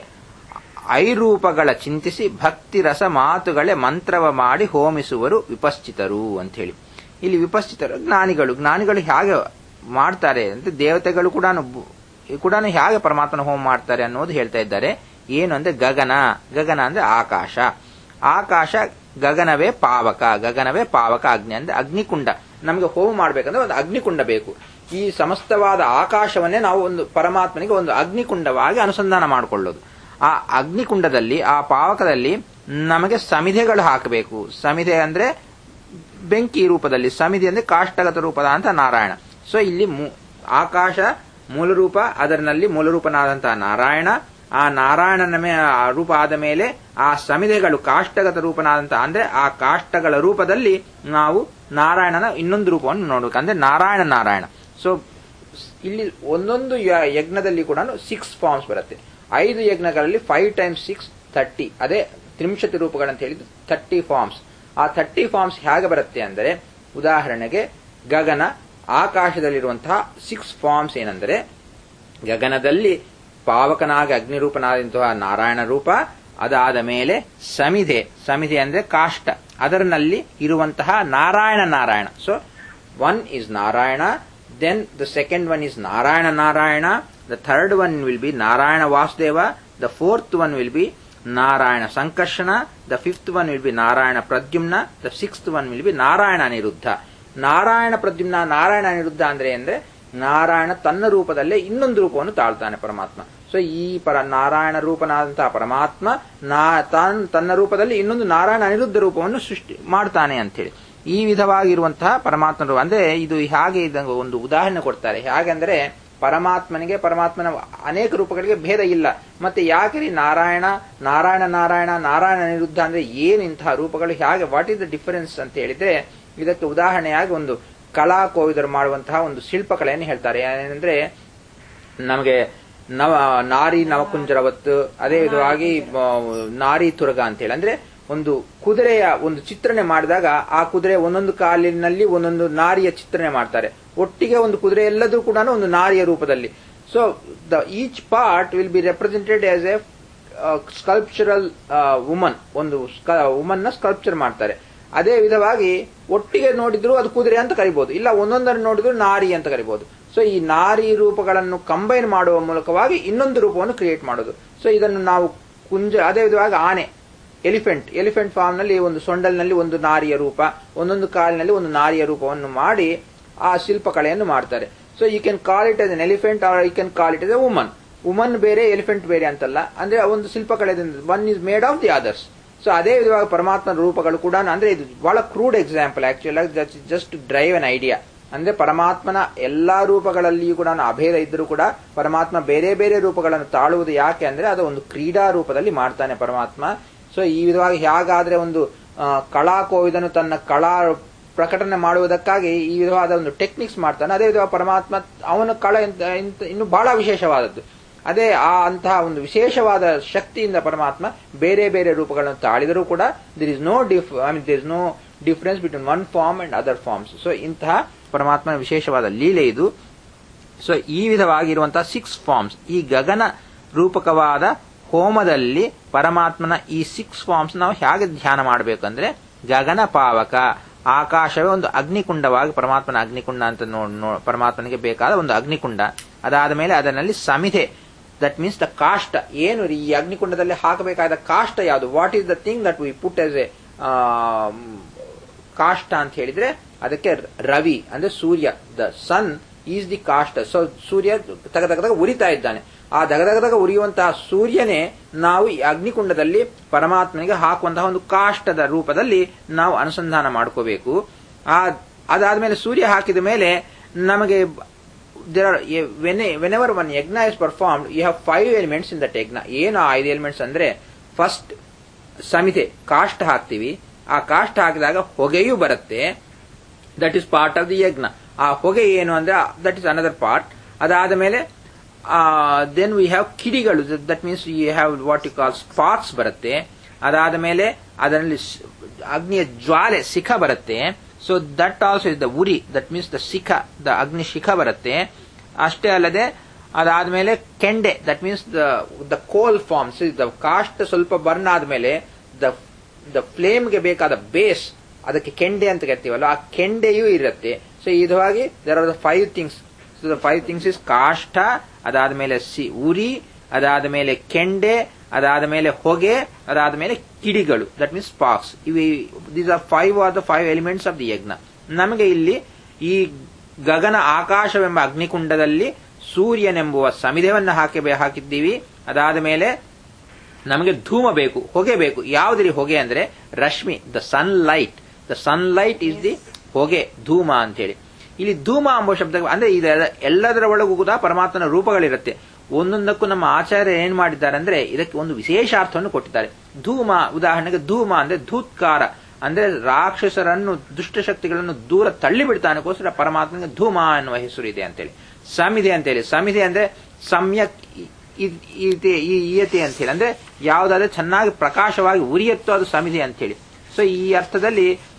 Speaker 1: ಐರೂಪಗಳ ಚಿಂತಿಸಿ ಭಕ್ತಿ ರಸ ಮಾತುಗಳೇ ಮಂತ್ರವ ಮಾಡಿ ಹೋಮಿಸುವರು ವಿಪಶ್ಚಿತರು ಅಂತ ಹೇಳಿ ಇಲ್ಲಿ ವಿಪಶ್ಚಿತರು ಜ್ಞಾನಿಗಳು ಜ್ಞಾನಿಗಳು ಹೇಗೆ ಮಾಡ್ತಾರೆ ಅಂತ ದೇವತೆಗಳು ಕೂಡ ಕೂಡ ಹೇಗೆ ಪರಮಾತ್ಮನ ಹೋಮ ಮಾಡ್ತಾರೆ ಅನ್ನೋದು ಹೇಳ್ತಾ ಇದ್ದಾರೆ ಏನು ಅಂದ್ರೆ ಗಗನ ಗಗನ ಅಂದ್ರೆ ಆಕಾಶ ಆಕಾಶ ಗಗನವೇ ಪಾವಕ ಗಗನವೇ ಪಾವಕ ಅಗ್ನಿ ಅಂದ್ರೆ ಅಗ್ನಿಕುಂಡ ನಮಗೆ ಹೋಮ ಮಾಡ್ಬೇಕಂದ್ರೆ ಒಂದು ಅಗ್ನಿಕುಂಡ ಬೇಕು ಈ ಸಮಸ್ತವಾದ ಆಕಾಶವನ್ನೇ ನಾವು ಒಂದು ಪರಮಾತ್ಮನಿಗೆ ಒಂದು ಅಗ್ನಿಕುಂಡವಾಗಿ ಅನುಸಂಧಾನ ಮಾಡಿಕೊಳ್ಳೋದು ಆ ಅಗ್ನಿಕುಂಡದಲ್ಲಿ ಆ ಪಾವಕದಲ್ಲಿ ನಮಗೆ ಸಮಿಧೆಗಳು ಹಾಕಬೇಕು ಸಮಿಧೆ ಅಂದ್ರೆ ಬೆಂಕಿ ರೂಪದಲ್ಲಿ ಸಮಿಧೆ ಅಂದ್ರೆ ಕಾಷ್ಟಗತ ರೂಪದ ಅಂತ ನಾರಾಯಣ ಸೊ ಇಲ್ಲಿ ಆಕಾಶ ಮೂಲರೂಪ ಅದರಲ್ಲಿ ಮೂಲರೂಪನಾದಂತಹ ನಾರಾಯಣ ಆ ನಾರಾಯಣನ ರೂಪ ಆದ ಮೇಲೆ ಆ ಸಮಿಧೆಗಳು ಕಾಷ್ಟಗತ ರೂಪನಾದಂತಹ ಅಂದ್ರೆ ಆ ಕಾಷ್ಟಗಳ ರೂಪದಲ್ಲಿ ನಾವು ನಾರಾಯಣನ ಇನ್ನೊಂದು ರೂಪವನ್ನು ನೋಡಬೇಕು ಅಂದ್ರೆ ನಾರಾಯಣ ನಾರಾಯಣ ಸೊ ಇಲ್ಲಿ ಒಂದೊಂದು ಯಜ್ಞದಲ್ಲಿ ಕೂಡ ಸಿಕ್ಸ್ ಫಾರ್ಮ್ಸ್ ಬರುತ್ತೆ ಐದು ಯಜ್ಞಗಳಲ್ಲಿ ಫೈವ್ ಟೈಮ್ಸ್ ಸಿಕ್ಸ್ ಥರ್ಟಿ ಅದೇ ತ್ರಿಂಶತಿ ರೂಪಗಳಂತ ಹೇಳಿದ್ದು ಥರ್ಟಿ ಫಾರ್ಮ್ಸ್ ಆ ಥರ್ಟಿ ಫಾರ್ಮ್ಸ್ ಹೇಗೆ ಬರುತ್ತೆ ಅಂದರೆ ಉದಾಹರಣೆಗೆ ಗಗನ ಆಕಾಶದಲ್ಲಿರುವಂತಹ ಸಿಕ್ಸ್ ಫಾರ್ಮ್ಸ್ ಏನಂದರೆ ಗಗನದಲ್ಲಿ ಪಾವಕನಾಗಿ ಅಗ್ನಿರೂಪನಾದಂತಹ ನಾರಾಯಣ ರೂಪ ಅದಾದ ಮೇಲೆ ಸಮಿಧೆ ಸಮಿಧೆ ಅಂದ್ರೆ ಕಾಷ್ಟ ಅದರಲ್ಲಿ ಇರುವಂತಹ Narayana Narayana so one is Narayana then the second one is Narayana Narayana the third one will be Narayana Vasudeva the fourth one will be Narayana Sankarshana the fifth one will be Narayana Pradyumna the sixth one will be Narayana Aniruddha Narayana Pradyumna Narayana Aniruddha ಅಂದ್ರೆ ಅಂದ್ರೆ ನಾರಾಯಣ ತನ್ನ ರೂಪದಲ್ಲೇ ಇನ್ನೊಂದು ರೂಪವನ್ನು ತಾಳ್ತಾನೆ ಪರಮಾತ್ಮ ಸೊ ಈ ಪರ ನಾರಾಯಣ ರೂಪನಾದಂತಹ ಪರಮಾತ್ಮ ನಾ ತಾನ್ ತನ್ನ ರೂಪದಲ್ಲಿ ಇನ್ನೊಂದು ನಾರಾಯಣ ಅನಿರುದ್ಧ ರೂಪವನ್ನು ಸೃಷ್ಟಿ ಮಾಡ್ತಾನೆ ಅಂತೇಳಿ ಈ ವಿಧವಾಗಿರುವಂತಹ ಪರಮಾತ್ಮ ರೂಪ ಅಂದ್ರೆ ಇದು ಹಾಗೆ ಇದ್ದಂಗೆ ಒಂದು ಉದಾಹರಣೆ ಕೊಡ್ತಾರೆ ಹೇಗೆಂದ್ರೆ ಪರಮಾತ್ಮನಿಗೆ ಪರಮಾತ್ಮನ ಅನೇಕ ರೂಪಗಳಿಗೆ ಭೇದ ಇಲ್ಲ ಮತ್ತೆ ಯಾಕೆ ನಾರಾಯಣ ನಾರಾಯಣ ನಾರಾಯಣ ನಾರಾಯಣ ಅನಿರುದ್ಧ ಅಂದ್ರೆ ಏನು ಇಂತಹ ರೂಪಗಳು ಹೇಗೆ ವಾಟ್ ಇಸ್ ದ ಡಿಫರೆನ್ಸ್ ಅಂತ ಹೇಳಿದ್ರೆ ಇದಕ್ಕೆ ಉದಾಹರಣೆಯಾಗಿ ಒಂದು ಕಲಾ ಕೋವಿದರು ಮಾಡುವಂತಹ ಒಂದು ಶಿಲ್ಪಕಲೆಯನ್ನು ಹೇಳ್ತಾರೆ ಏನಂದ್ರೆ ನಮಗೆ ನವ ನಾರಿ ನವಕುಂಜರವತ್ತು ಅದೇ ವಿಧವಾಗಿ ಆ, ನಾರಿ ತುರಗ ಅಂತೇಳಿ ಅಂದ್ರೆ ಒಂದು ಕುದುರೆಯ ಒಂದು ಚಿತ್ರಣ ಮಾಡಿದಾಗ ಆ ಕುದುರೆ ಒಂದೊಂದು ಕಾಲಿನಲ್ಲಿ ಒಂದೊಂದು ನಾರಿಯ ಚಿತ್ರಣ ಮಾಡ್ತಾರೆ ಒಟ್ಟಿಗೆ ಒಂದು ಕುದುರೆ ಎಲ್ಲದೂ ಕೂಡ ಒಂದು ನಾರಿಯ ರೂಪದಲ್ಲಿ so the each part will be represented as a sculptural woman ಒಂದು ವುಮನ್ ನ ಸ್ಕಲ್ಪ್ಚರ್ ಮಾಡ್ತಾರೆ ಅದೇ ವಿಧವಾಗಿ ಒಟ್ಟಿಗೆ ನೋಡಿದ್ರು ಅದು ಕುದುರೆ ಅಂತ ಕರಿಬಹುದು ಇಲ್ಲ ಒಂದೊಂದನ್ನು ನೋಡಿದ್ರು ನಾರಿ ಅಂತ ಕರಿಬಹುದು ಸೊ ಈ ನಾರಿ ರೂಪಗಳನ್ನು ಕಂಬೈನ್ ಮಾಡುವ ಮೂಲಕವಾಗಿ ಇನ್ನೊಂದು ರೂಪವನ್ನು ಕ್ರಿಯೇಟ್ ಮಾಡೋದು ಸೊ ಇದನ್ನು ನಾವು ಕುಂಜ ಅದೇ ವಿಧವಾಗಿ ಆನೆ ಎಲಿಫೆಂಟ್ ಎಲಿಫೆಂಟ್ ಫಾರ್ಮ್ ನಲ್ಲಿ ಒಂದು ಸೊಂಡಲ್ನಲ್ಲಿ ಒಂದು ನಾರಿಯ ರೂಪ ಒಂದೊಂದು ಕಾಲಿನಲ್ಲಿ ಒಂದು ನಾರಿಯ ರೂಪವನ್ನು ಮಾಡಿ ಆ ಶಿಲ್ಪಕಲೆಯನ್ನು ಮಾಡ್ತಾರೆ so you can call it as an elephant or you can call it as a woman woman ಬೇರೆ ಎಲಿಫೆಂಟ್ ಬೇರೆ ಅಂತಲ್ಲ ಅಂದ್ರೆ ಒಂದು ಶಿಲ್ಪಕಲೆ one is made of the others so ಅದೇ ವಿಧವಾಗಿ ಪರಮಾತ್ಮನ ರೂಪಗಳು ಕೂಡ ಅಂದ್ರೆ ಇದು ಬಹಳ crude example actually just drive an idea ಅಂದ್ರೆ ಪರಮಾತ್ಮನ ಎಲ್ಲಾ ರೂಪಗಳಲ್ಲಿಯೂ ಕೂಡ ಅಭೇದ ಇದ್ರೂ ಕೂಡ ಪರಮಾತ್ಮ ಬೇರೆ ಬೇರೆ ರೂಪಗಳನ್ನು ತಾಳುವುದು ಯಾಕೆ ಅಂದ್ರೆ ಅದು ಒಂದು ಕ್ರೀಡಾ ರೂಪದಲ್ಲಿ ಮಾಡ್ತಾನೆ ಪರಮಾತ್ಮ ಸೊ ಈ ವಿಧವಾಗಿ ಹೇಗಾದ್ರೆ ಒಂದು ಆ, ಕಳಾ ಕೋವಿದನು ತನ್ನ ಕಳಾ ಪ್ರಕಟಣೆ ಮಾಡುವುದಕ್ಕಾಗಿ ಈ ವಿಧವಾದ ಒಂದು ಟೆಕ್ನಿಕ್ಸ್ ಮಾಡ್ತಾನೆ ಅದೇ ವಿಧವಾಗಿ ಪರಮಾತ್ಮ ಅವನ ಕಳ ಇಂತ- ಇಂತ- ಇನ್ನು ಬಹಳ ವಿಶೇಷವಾದದ್ದು ಅದೇ ಆ ಅಂತಹ ಒಂದು ವಿಶೇಷವಾದ ಶಕ್ತಿಯಿಂದ ಪರಮಾತ್ಮ ಬೇರೆ ಬೇರೆ ರೂಪಗಳನ್ನು ತಾಳಿದರೂ ಕೂಡ there is no diff I mean there is no difference between one form and other forms so ಇಂತಹ ಪರಮಾತ್ಮನ ವಿಶೇಷವಾದ ಲೀಲೆ ಇದು ಸೊ ಈ ವಿಧವಾಗಿರುವಂತಹ ಸಿಕ್ಸ್ ಫಾರ್ಮ್ಸ್ ಈ ಗಗನ ರೂಪಕವಾದ ಹೋಮದಲ್ಲಿ ಪರಮಾತ್ಮನ ಈ ಸಿಕ್ಸ್ ಫಾರ್ಮ್ಸ್ ನಾವು ಹೇಗೆ ಧ್ಯಾನ ಮಾಡಬೇಕಂದ್ರೆ ಗಗನ ಪಾವಕ ಆಕಾಶವೇ ಒಂದು ಅಗ್ನಿಕುಂಡವಾಗಿ ಪರಮಾತ್ಮನ ಅಗ್ನಿಕುಂಡ ಅಂತ ನೋ ನೋ- ಪರಮಾತ್ಮನಿಗೆ ಬೇಕಾದ ಒಂದು ಅಗ್ನಿಕುಂಡ ಅದಾದ ಮೇಲೆ ಅದರಲ್ಲಿ ಸಮಿಧೆ ದಟ್ ಮೀನ್ಸ್ ದ ಕಾಷ್ಟ ಏನು ಈ ಅಗ್ನಿಕುಂಡದಲ್ಲಿ ಹಾಕಬೇಕಾದ ಕಾಷ್ಟ ಯಾವುದು what is the thing that we put as a ಕಾಷ್ಟ ಅಂತ ಹೇಳಿದ್ರೆ ಅದಕ್ಕೆ ರವಿ ಅಂದ್ರೆ ಸೂರ್ಯ ದ ಸನ್ ಈಸ್ ದಿ ಕಾಷ್ಟ ಸೊ ಸೂರ್ಯ ತಗದಗದಾಗ ಉರಿತಾ ಇದ್ದಾನೆ ಆ ದಗದಗದಾಗ ಉರಿಯುವಂತಹ ಸೂರ್ಯನೇ ನಾವು ಈ ಅಗ್ನಿಕುಂಡದಲ್ಲಿ ಪರಮಾತ್ಮನಿಗೆ ಹಾಕುವಂತಹ ಒಂದು ಕಾಷ್ಟದ ರೂಪದಲ್ಲಿ ನಾವು ಅನುಸಂಧಾನ ಮಾಡ್ಕೋಬೇಕು ಆ ಅದಾದ್ಮೇಲೆ ಸೂರ್ಯ ಹಾಕಿದ ಮೇಲೆ ನಮಗೆ there are when whenever one yagna is performed you have five elements in that yagna ಏನು ಆ ಐದು ಎಲಿಮೆಂಟ್ಸ್ ಅಂದ್ರೆ ಫಸ್ಟ್ ಸಮಿತೆ ಕಾಷ್ಟ ಹಾಕ್ತಿವಿ ಆ ಕಾಷ್ಟ ಹಾಕಿದಾಗ ಹೊಗೆಯೂ ಬರುತ್ತೆ that is part of the yajna ಆ ಹೊಗೆ ಏನು ಅಂದ್ರೆ ದಟ್ ಇಸ್ ಅನದರ್ ಪಾರ್ಟ್ ಅದಾದ ಮೇಲೆ ದೆನ್ ವಿ ಹ್ಯಾವ್ ಕಿಡಿಗಳು that means you have what you call sparks ಬರುತ್ತೆ ಅದಾದ ಮೇಲೆ ಅದರಲ್ಲಿ ಸ್- ಅಗ್ನಿಯ ಜ್ವಾಲೆ ಶಿಖ ಬರುತ್ತೆ so that also is the uri that means the shikha the agni shikha ಬರುತ್ತೆ ಅಷ್ಟೇ ಅಲ್ಲದೆ ಅದಾದ್ಮೇಲೆ ಕೆಂಡೆ that means the the coal forms the ಕಾಸ್ಟ್ ಸ್ವಲ್ಪ ಬರ್ನ್ ಆದ್ಮೇಲೆ ದ ದ ಫ್ಲೇಮ್ಗೆ ಬೇಕಾದ ಬೇಸ್ ಅದಕ್ಕೆ ಕೆಂಡೆ ಅಂತ ಕರಿತೀವಲ್ಲ ಆ ಕೆಂಡೆಯೂ ಇರುತ್ತೆ ಸೊ ಇದವಾಗಿ there R the five things so the five things is ಕಾಷ್ಟ ಅದಾದ ಮೇಲೆ ಸಿ ಉರಿ ಅದಾದ ಮೇಲೆ ಕೆಂಡೆ ಅದಾದ ಮೇಲೆ ಹೊಗೆ ಅದಾದ ಮೇಲೆ ಕಿಡಿಗಳು ದಟ್ ಮೀನ್ಸ್ ಸ್ಪಾಕ್ಸ್ ಇವಿ these are five are the five elements of the yajna ನಮಗೆ ಇಲ್ಲಿ ಈ ಗಗನ ಆಕಾಶವೆಂಬ ಅಗ್ನಿಕುಂಡದಲ್ಲಿ ಸೂರ್ಯನೆಂಬುವ ಸಮಿಧವನ್ನು ಹಾಕಿ ಹಾಕಿದ್ದೀವಿ ಅದಾದ ಮೇಲೆ ನಮಗೆ ಧೂಮ ಬೇಕು ಹೊಗೆ ಬೇಕು ಯಾವುದ್ರಿ ಹೊಗೆ ಅಂದ್ರೆ ರಶ್ಮಿ the sun light the sun light is the hoge dhuma ಅಂತೇಳಿ ಇಲ್ಲಿ ಧೂಮ ಎಂಬ ಶಬ್ದ ಅಂದ್ರೆ ಇದೆಲ್ಲ ಎಲ್ಲದರ ಒಳಗೂ ಕೂಡ ಪರಮಾತ್ಮನ ರೂಪಗಳಿರುತ್ತೆ ಒಂದೊಂದಕ್ಕೂ ನಮ್ಮ ಆಚಾರ್ಯ ಏನ್ ಮಾಡಿದ್ದಾರೆ ಅಂದ್ರೆ ಇದಕ್ಕೆ ಒಂದು ವಿಶೇಷ ಅರ್ಥವನ್ನು ಕೊಟ್ಟಿದ್ದಾರೆ ಧೂಮ ಉದಾಹರಣೆಗೆ ಧೂಮ ಅಂದ್ರೆ ಧೂತ್ಕಾರ ಅಂದ್ರೆ ರಾಕ್ಷಸರನ್ನು ದುಷ್ಟಶಕ್ತಿಗಳನ್ನು ದೂರ ತಳ್ಳಿ ಬಿಡ್ತಾನಕ್ಕೋಸ್ಕರ ಪರಮಾತ್ಮನಿಗೆ ಧೂಮ ಎನ್ನುವ ಹೆಸರು ಇದೆ ಅಂತೇಳಿ ಸಮಿಧೆ ಅಂತೇಳಿ ಸಮಿಧೆ ಅಂದ್ರೆ ಸಮ್ಯಕ್ ಇ- ಈತೆ ಈ ಈಯತೆ ಅಂತ ಹೇಳಿ ಅಂದ್ರೆ ಯಾವುದಾದ್ರೆ ಚೆನ್ನಾಗಿ ಪ್ರಕಾಶವಾಗಿ ಉರಿಯತ್ತೋ ಅದು ಸಮಿಧೆ ಅಂತ ಹೇಳಿ ಸೊ ಈ ಅರ್ಥದಲ್ಲಿ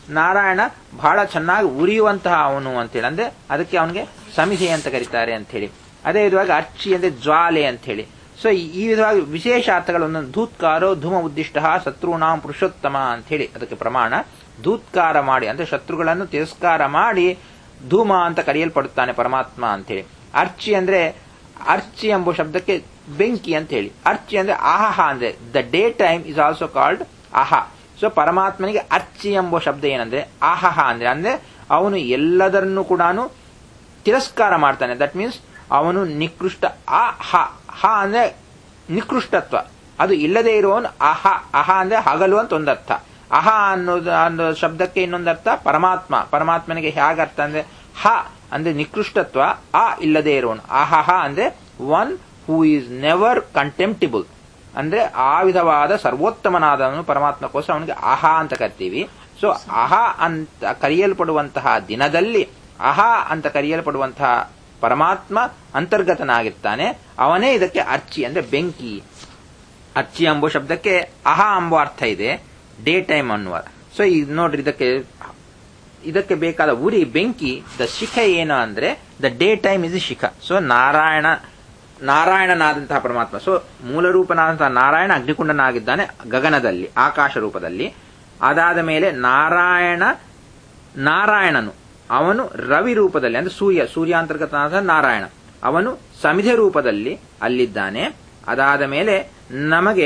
Speaker 1: ನಾರಾಯಣ ಬಹಳ ಚೆನ್ನಾಗಿ ಉರಿಯುವಂತಹ ಅವನು ಅಂತೇಳಿ ಅಂದ್ರೆ ಅದಕ್ಕೆ ಅವನಿಗೆ ಸಮಿಧೆ ಅಂತ ಕರೀತಾರೆ ಅಂತ ಹೇಳಿ ಅದೇ ವಿಧವಾಗಿ ಅರ್ಚಿ ಅಂದ್ರೆ ಜ್ವಾಲೆ ಅಂತ ಹೇಳಿ ಸೊ ಈ ವಿಧವಾಗಿ ವಿಶೇಷ ಅರ್ಥಗಳು ಒಂದೊಂದು ಧೂತ್ಕಾರೋ ಧೂಮ ಉದ್ದಿಷ್ಟ ಶತ್ರುಣಾಂ ಪುರುಷೋತ್ತಮ ಅಂತ ಹೇಳಿ ಅದಕ್ಕೆ ಪ್ರಮಾಣ ಧೂತ್ಕಾರ ಮಾಡಿ ಅಂದ್ರೆ ಶತ್ರುಗಳನ್ನು ತಿರಸ್ಕಾರ ಮಾಡಿ ಧೂಮ ಅಂತ ಕರೆಯಲ್ಪಡುತ್ತಾನೆ ಪರಮಾತ್ಮ ಅಂತ ಹೇಳಿ ಅರ್ಚಿ ಅಂದ್ರೆ ಅರ್ಚಿ ಎಂಬ ಶಬ್ದಕ್ಕೆ ಬೆಂಕಿ ಅಂತ ಹೇಳಿ ಅರ್ಚಿ ಅಂದ್ರೆ ಆಹ ಅಂದ್ರೆ the day time is also called aha so ಪರಮಾತ್ಮನಿಗೆ ಅರ್ಚಿ ಎಂಬ ಶಬ್ದ ಏನಂದ್ರೆ ಆಹಹ ಅಂದ್ರೆ ಅಂದ್ರೆ ಅವನು ಎಲ್ಲದರನ್ನು ಕೂಡ ತಿರಸ್ಕಾರ ಮಾಡ್ತಾನೆ ದಟ್ ಮೀನ್ಸ್ ಅವನು ನಿಕೃಷ್ಟ ಆ ಹ ಹ ಅಂದ್ರೆ ನಿಕೃಷ್ಟತ್ವ ಅದು ಇಲ್ಲದೆ ಇರುವವನು ಅಹ ಅಹ ಅಂದ್ರೆ ಹಗಲು ಅಂತ ಒಂದರ್ಥ ಅಹ ಅನ್ನೋದು ಅನ್ನೋ ಶಬ್ದಕ್ಕೆ ಇನ್ನೊಂದರ್ಥ ಪರಮಾತ್ಮ ಪರಮಾತ್ಮನಿಗೆ ಹೇಗರ್ಥ ಅಂದ್ರೆ ಹ ಅಂದ್ರೆ ನಿಕೃಷ್ಟತ್ವ ಆ ಇಲ್ಲದೆ ಇರುವವನು ಅಹಹ ಅಂದ್ರೆ one who is never contemptible ಅಂದ್ರೆ ಆ ವಿಧವಾದ ಸರ್ವೋತ್ತಮನಾದವನು ಪರಮಾತ್ಮಕ್ಕೋಸ್ಕರ ಅವನಿಗೆ ಅಹ ಅಂತ ಕರಿತೀವಿ ಸೊ ಅಹ ಅಂತ ಕರೆಯಲ್ಪಡುವಂತಹ ದಿನದಲ್ಲಿ ಅಹ ಅಂತ ಕರೆಯಲ್ಪಡುವಂತಹ ಪರಮಾತ್ಮ ಅಂತರ್ಗತನಾಗಿರ್ತಾನೆ ಅವನೇ ಇದಕ್ಕೆ ಅರ್ಚಿ ಅಂದ್ರೆ ಬೆಂಕಿ ಅರ್ಚಿ ಎಂಬ ಶಬ್ದಕ್ಕೆ ಅಹ ಎಂಬ ಅರ್ಥ ಇದೆ ಡೇ ಟೈಮ್ ಅನ್ನುವ ಸೊ ಇದು ನೋಡ್ರಿ ಇದಕ್ಕೆ ಇದಕ್ಕೆ ಬೇಕಾದ ಉರಿ ಬೆಂಕಿ ದ ಶಿಖ ಏನು ಅಂದ್ರೆ the day time is shikha so Narayana ನಾರಾಯಣನಾದಂತಹ ಪರಮಾತ್ಮ ಸೊ ಮೂಲ ರೂಪನಾದಂತಹ ನಾರಾಯಣ ಅಗ್ನಿಕುಂಡನಾಗಿದ್ದಾನೆ ಗಗನದಲ್ಲಿ ಆಕಾಶ ರೂಪದಲ್ಲಿ ಅದಾದ ಮೇಲೆ ನಾರಾಯಣ ನಾರಾಯಣನು ಅವನು ರವಿ ರೂಪದಲ್ಲಿ ಅಂದ್ರೆ ಸೂರ್ಯ ಸೂರ್ಯಾಂತರ್ಗತನಾದ ನಾರಾಯಣ ಅವನು ಸಮಿಧೆ ರೂಪದಲ್ಲಿ ಅಲ್ಲಿದ್ದಾನೆ ಅದಾದ ಮೇಲೆ ನಮಗೆ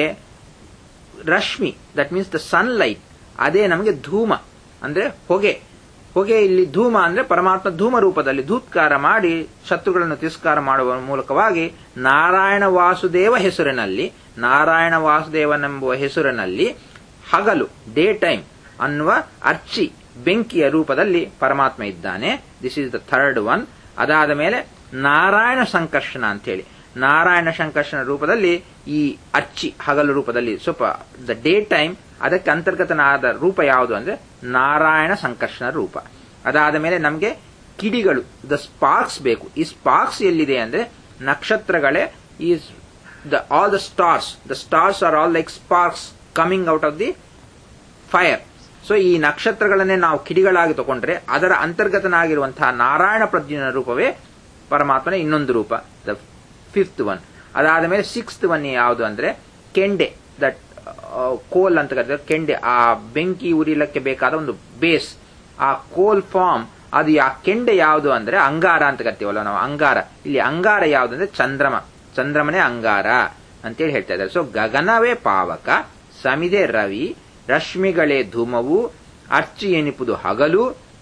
Speaker 1: ರಶ್ಮಿ ದಟ್ ಮೀನ್ಸ್ ದ ಸನ್ಲೈಟ್ ಅದೇ ನಮಗೆ ಧೂಮ ಅಂದ್ರೆ ಹೊಗೆ ಹೊಗೆ ಇಲ್ಲಿ ಧೂಮ ಅಂದ್ರೆ ಪರಮಾತ್ಮ ಧೂಮ ರೂಪದಲ್ಲಿ ಧೂತ್ಕಾರ ಮಾಡಿ ಶತ್ರುಗಳನ್ನು ತಿರಸ್ಕಾರ ಮಾಡುವ ಮೂಲಕವಾಗಿ ನಾರಾಯಣ ವಾಸುದೇವ ಹೆಸರಿನಲ್ಲಿ ನಾರಾಯಣ ವಾಸುದೇವನೆಂಬುವ ಹೆಸರಿನಲ್ಲಿ ಹಗಲು ಡೇ ಟೈಮ್ ಅನ್ನುವ ಅರ್ಚಿ ಬೆಂಕಿಯ ರೂಪದಲ್ಲಿ ಪರಮಾತ್ಮ ಇದ್ದಾನೆ this is the third one ಅದಾದ ಮೇಲೆ ನಾರಾಯಣ ಸಂಕರ್ಷಣ ಅಂತೇಳಿ ನಾರಾಯಣ ಸಂಕರ್ಷಣ ರೂಪದಲ್ಲಿ ಈ ಅಚ್ಚಿ ಹಗಲು ರೂಪದಲ್ಲಿ ಸ್ವಲ್ಪ ದ ಡೇ ಟೈಮ್ ಅದಕ್ಕೆ ಅಂತರ್ಗತನಾದ ರೂಪ ಯಾವುದು ಅಂದ್ರೆ ನಾರಾಯಣ ಸಂಕರ್ಷಣ ರೂಪ ಅದಾದ ಮೇಲೆ ನಮಗೆ ಕಿಡಿಗಳು ದ ಸ್ಪಾರ್ಕ್ಸ್ ಬೇಕು ಈ ಸ್ಪಾರ್ಕ್ಸ್ ಎಲ್ಲಿದೆ ಅಂದ್ರೆ ನಕ್ಷತ್ರಗಳೇ is the all the stars the stars are all like sparks coming out of the fire so ಈ ನಕ್ಷತ್ರಗಳನ್ನೇ ನಾವು ಕಿಡಿಗಳಾಗಿ ತಗೊಂಡ್ರೆ ಅದರ ಅಂತರ್ಗತನಾಗಿರುವಂತಹ ನಾರಾಯಣ ಪ್ರಜ್ಞನ ರೂಪವೇ ಪರಮಾತ್ಮನ ಇನ್ನೊಂದು ರೂಪ ದ ಫಿಫ್ತ್ ಒನ್ ಅದಾದ ಮೇಲೆ ಸಿಕ್ಸ್ತ್ ಒನ್ ಯಾವುದು ಅಂದ್ರೆ ಕೆಂಡೆ ದಟ್ ಕೋಲ್ ಅಂತ ಕರೀತಾರೆ ಕೆಂಡೆ ಆ ಬೆಂಕಿ ಉರಿಲಕ್ಕೆ ಬೇಕಾದ ಒಂದು ಬೇಸ್ ಆ ಕೋಲ್ ಫಾರ್ಮ್ ಅದು ಆ ಕೆಂಡೆ ಯಾವುದು ಅಂದ್ರೆ ಅಂಗಾರ ಅಂತ ಕರಿತೀವಲ್ಲ ನಾವು ಅಂಗಾರ ಇಲ್ಲಿ ಅಂಗಾರ ಯಾವುದು ಅಂದ್ರೆ ಚಂದ್ರಮ ಚಂದ್ರಮನೇ ಅಂಗಾರ ಅಂತೇಳಿ ಹೇಳ್ತಾ ಇದ್ದಾರೆ ಸೊ ಗಗನವೇ ಪಾವಕ ಸಮಿದೆ ರವಿ ರಶ್ಮಿಗಳೇ ಧೂಮವು ಅರ್ಚಿ ಎನಿಪುದು ಹಗಲು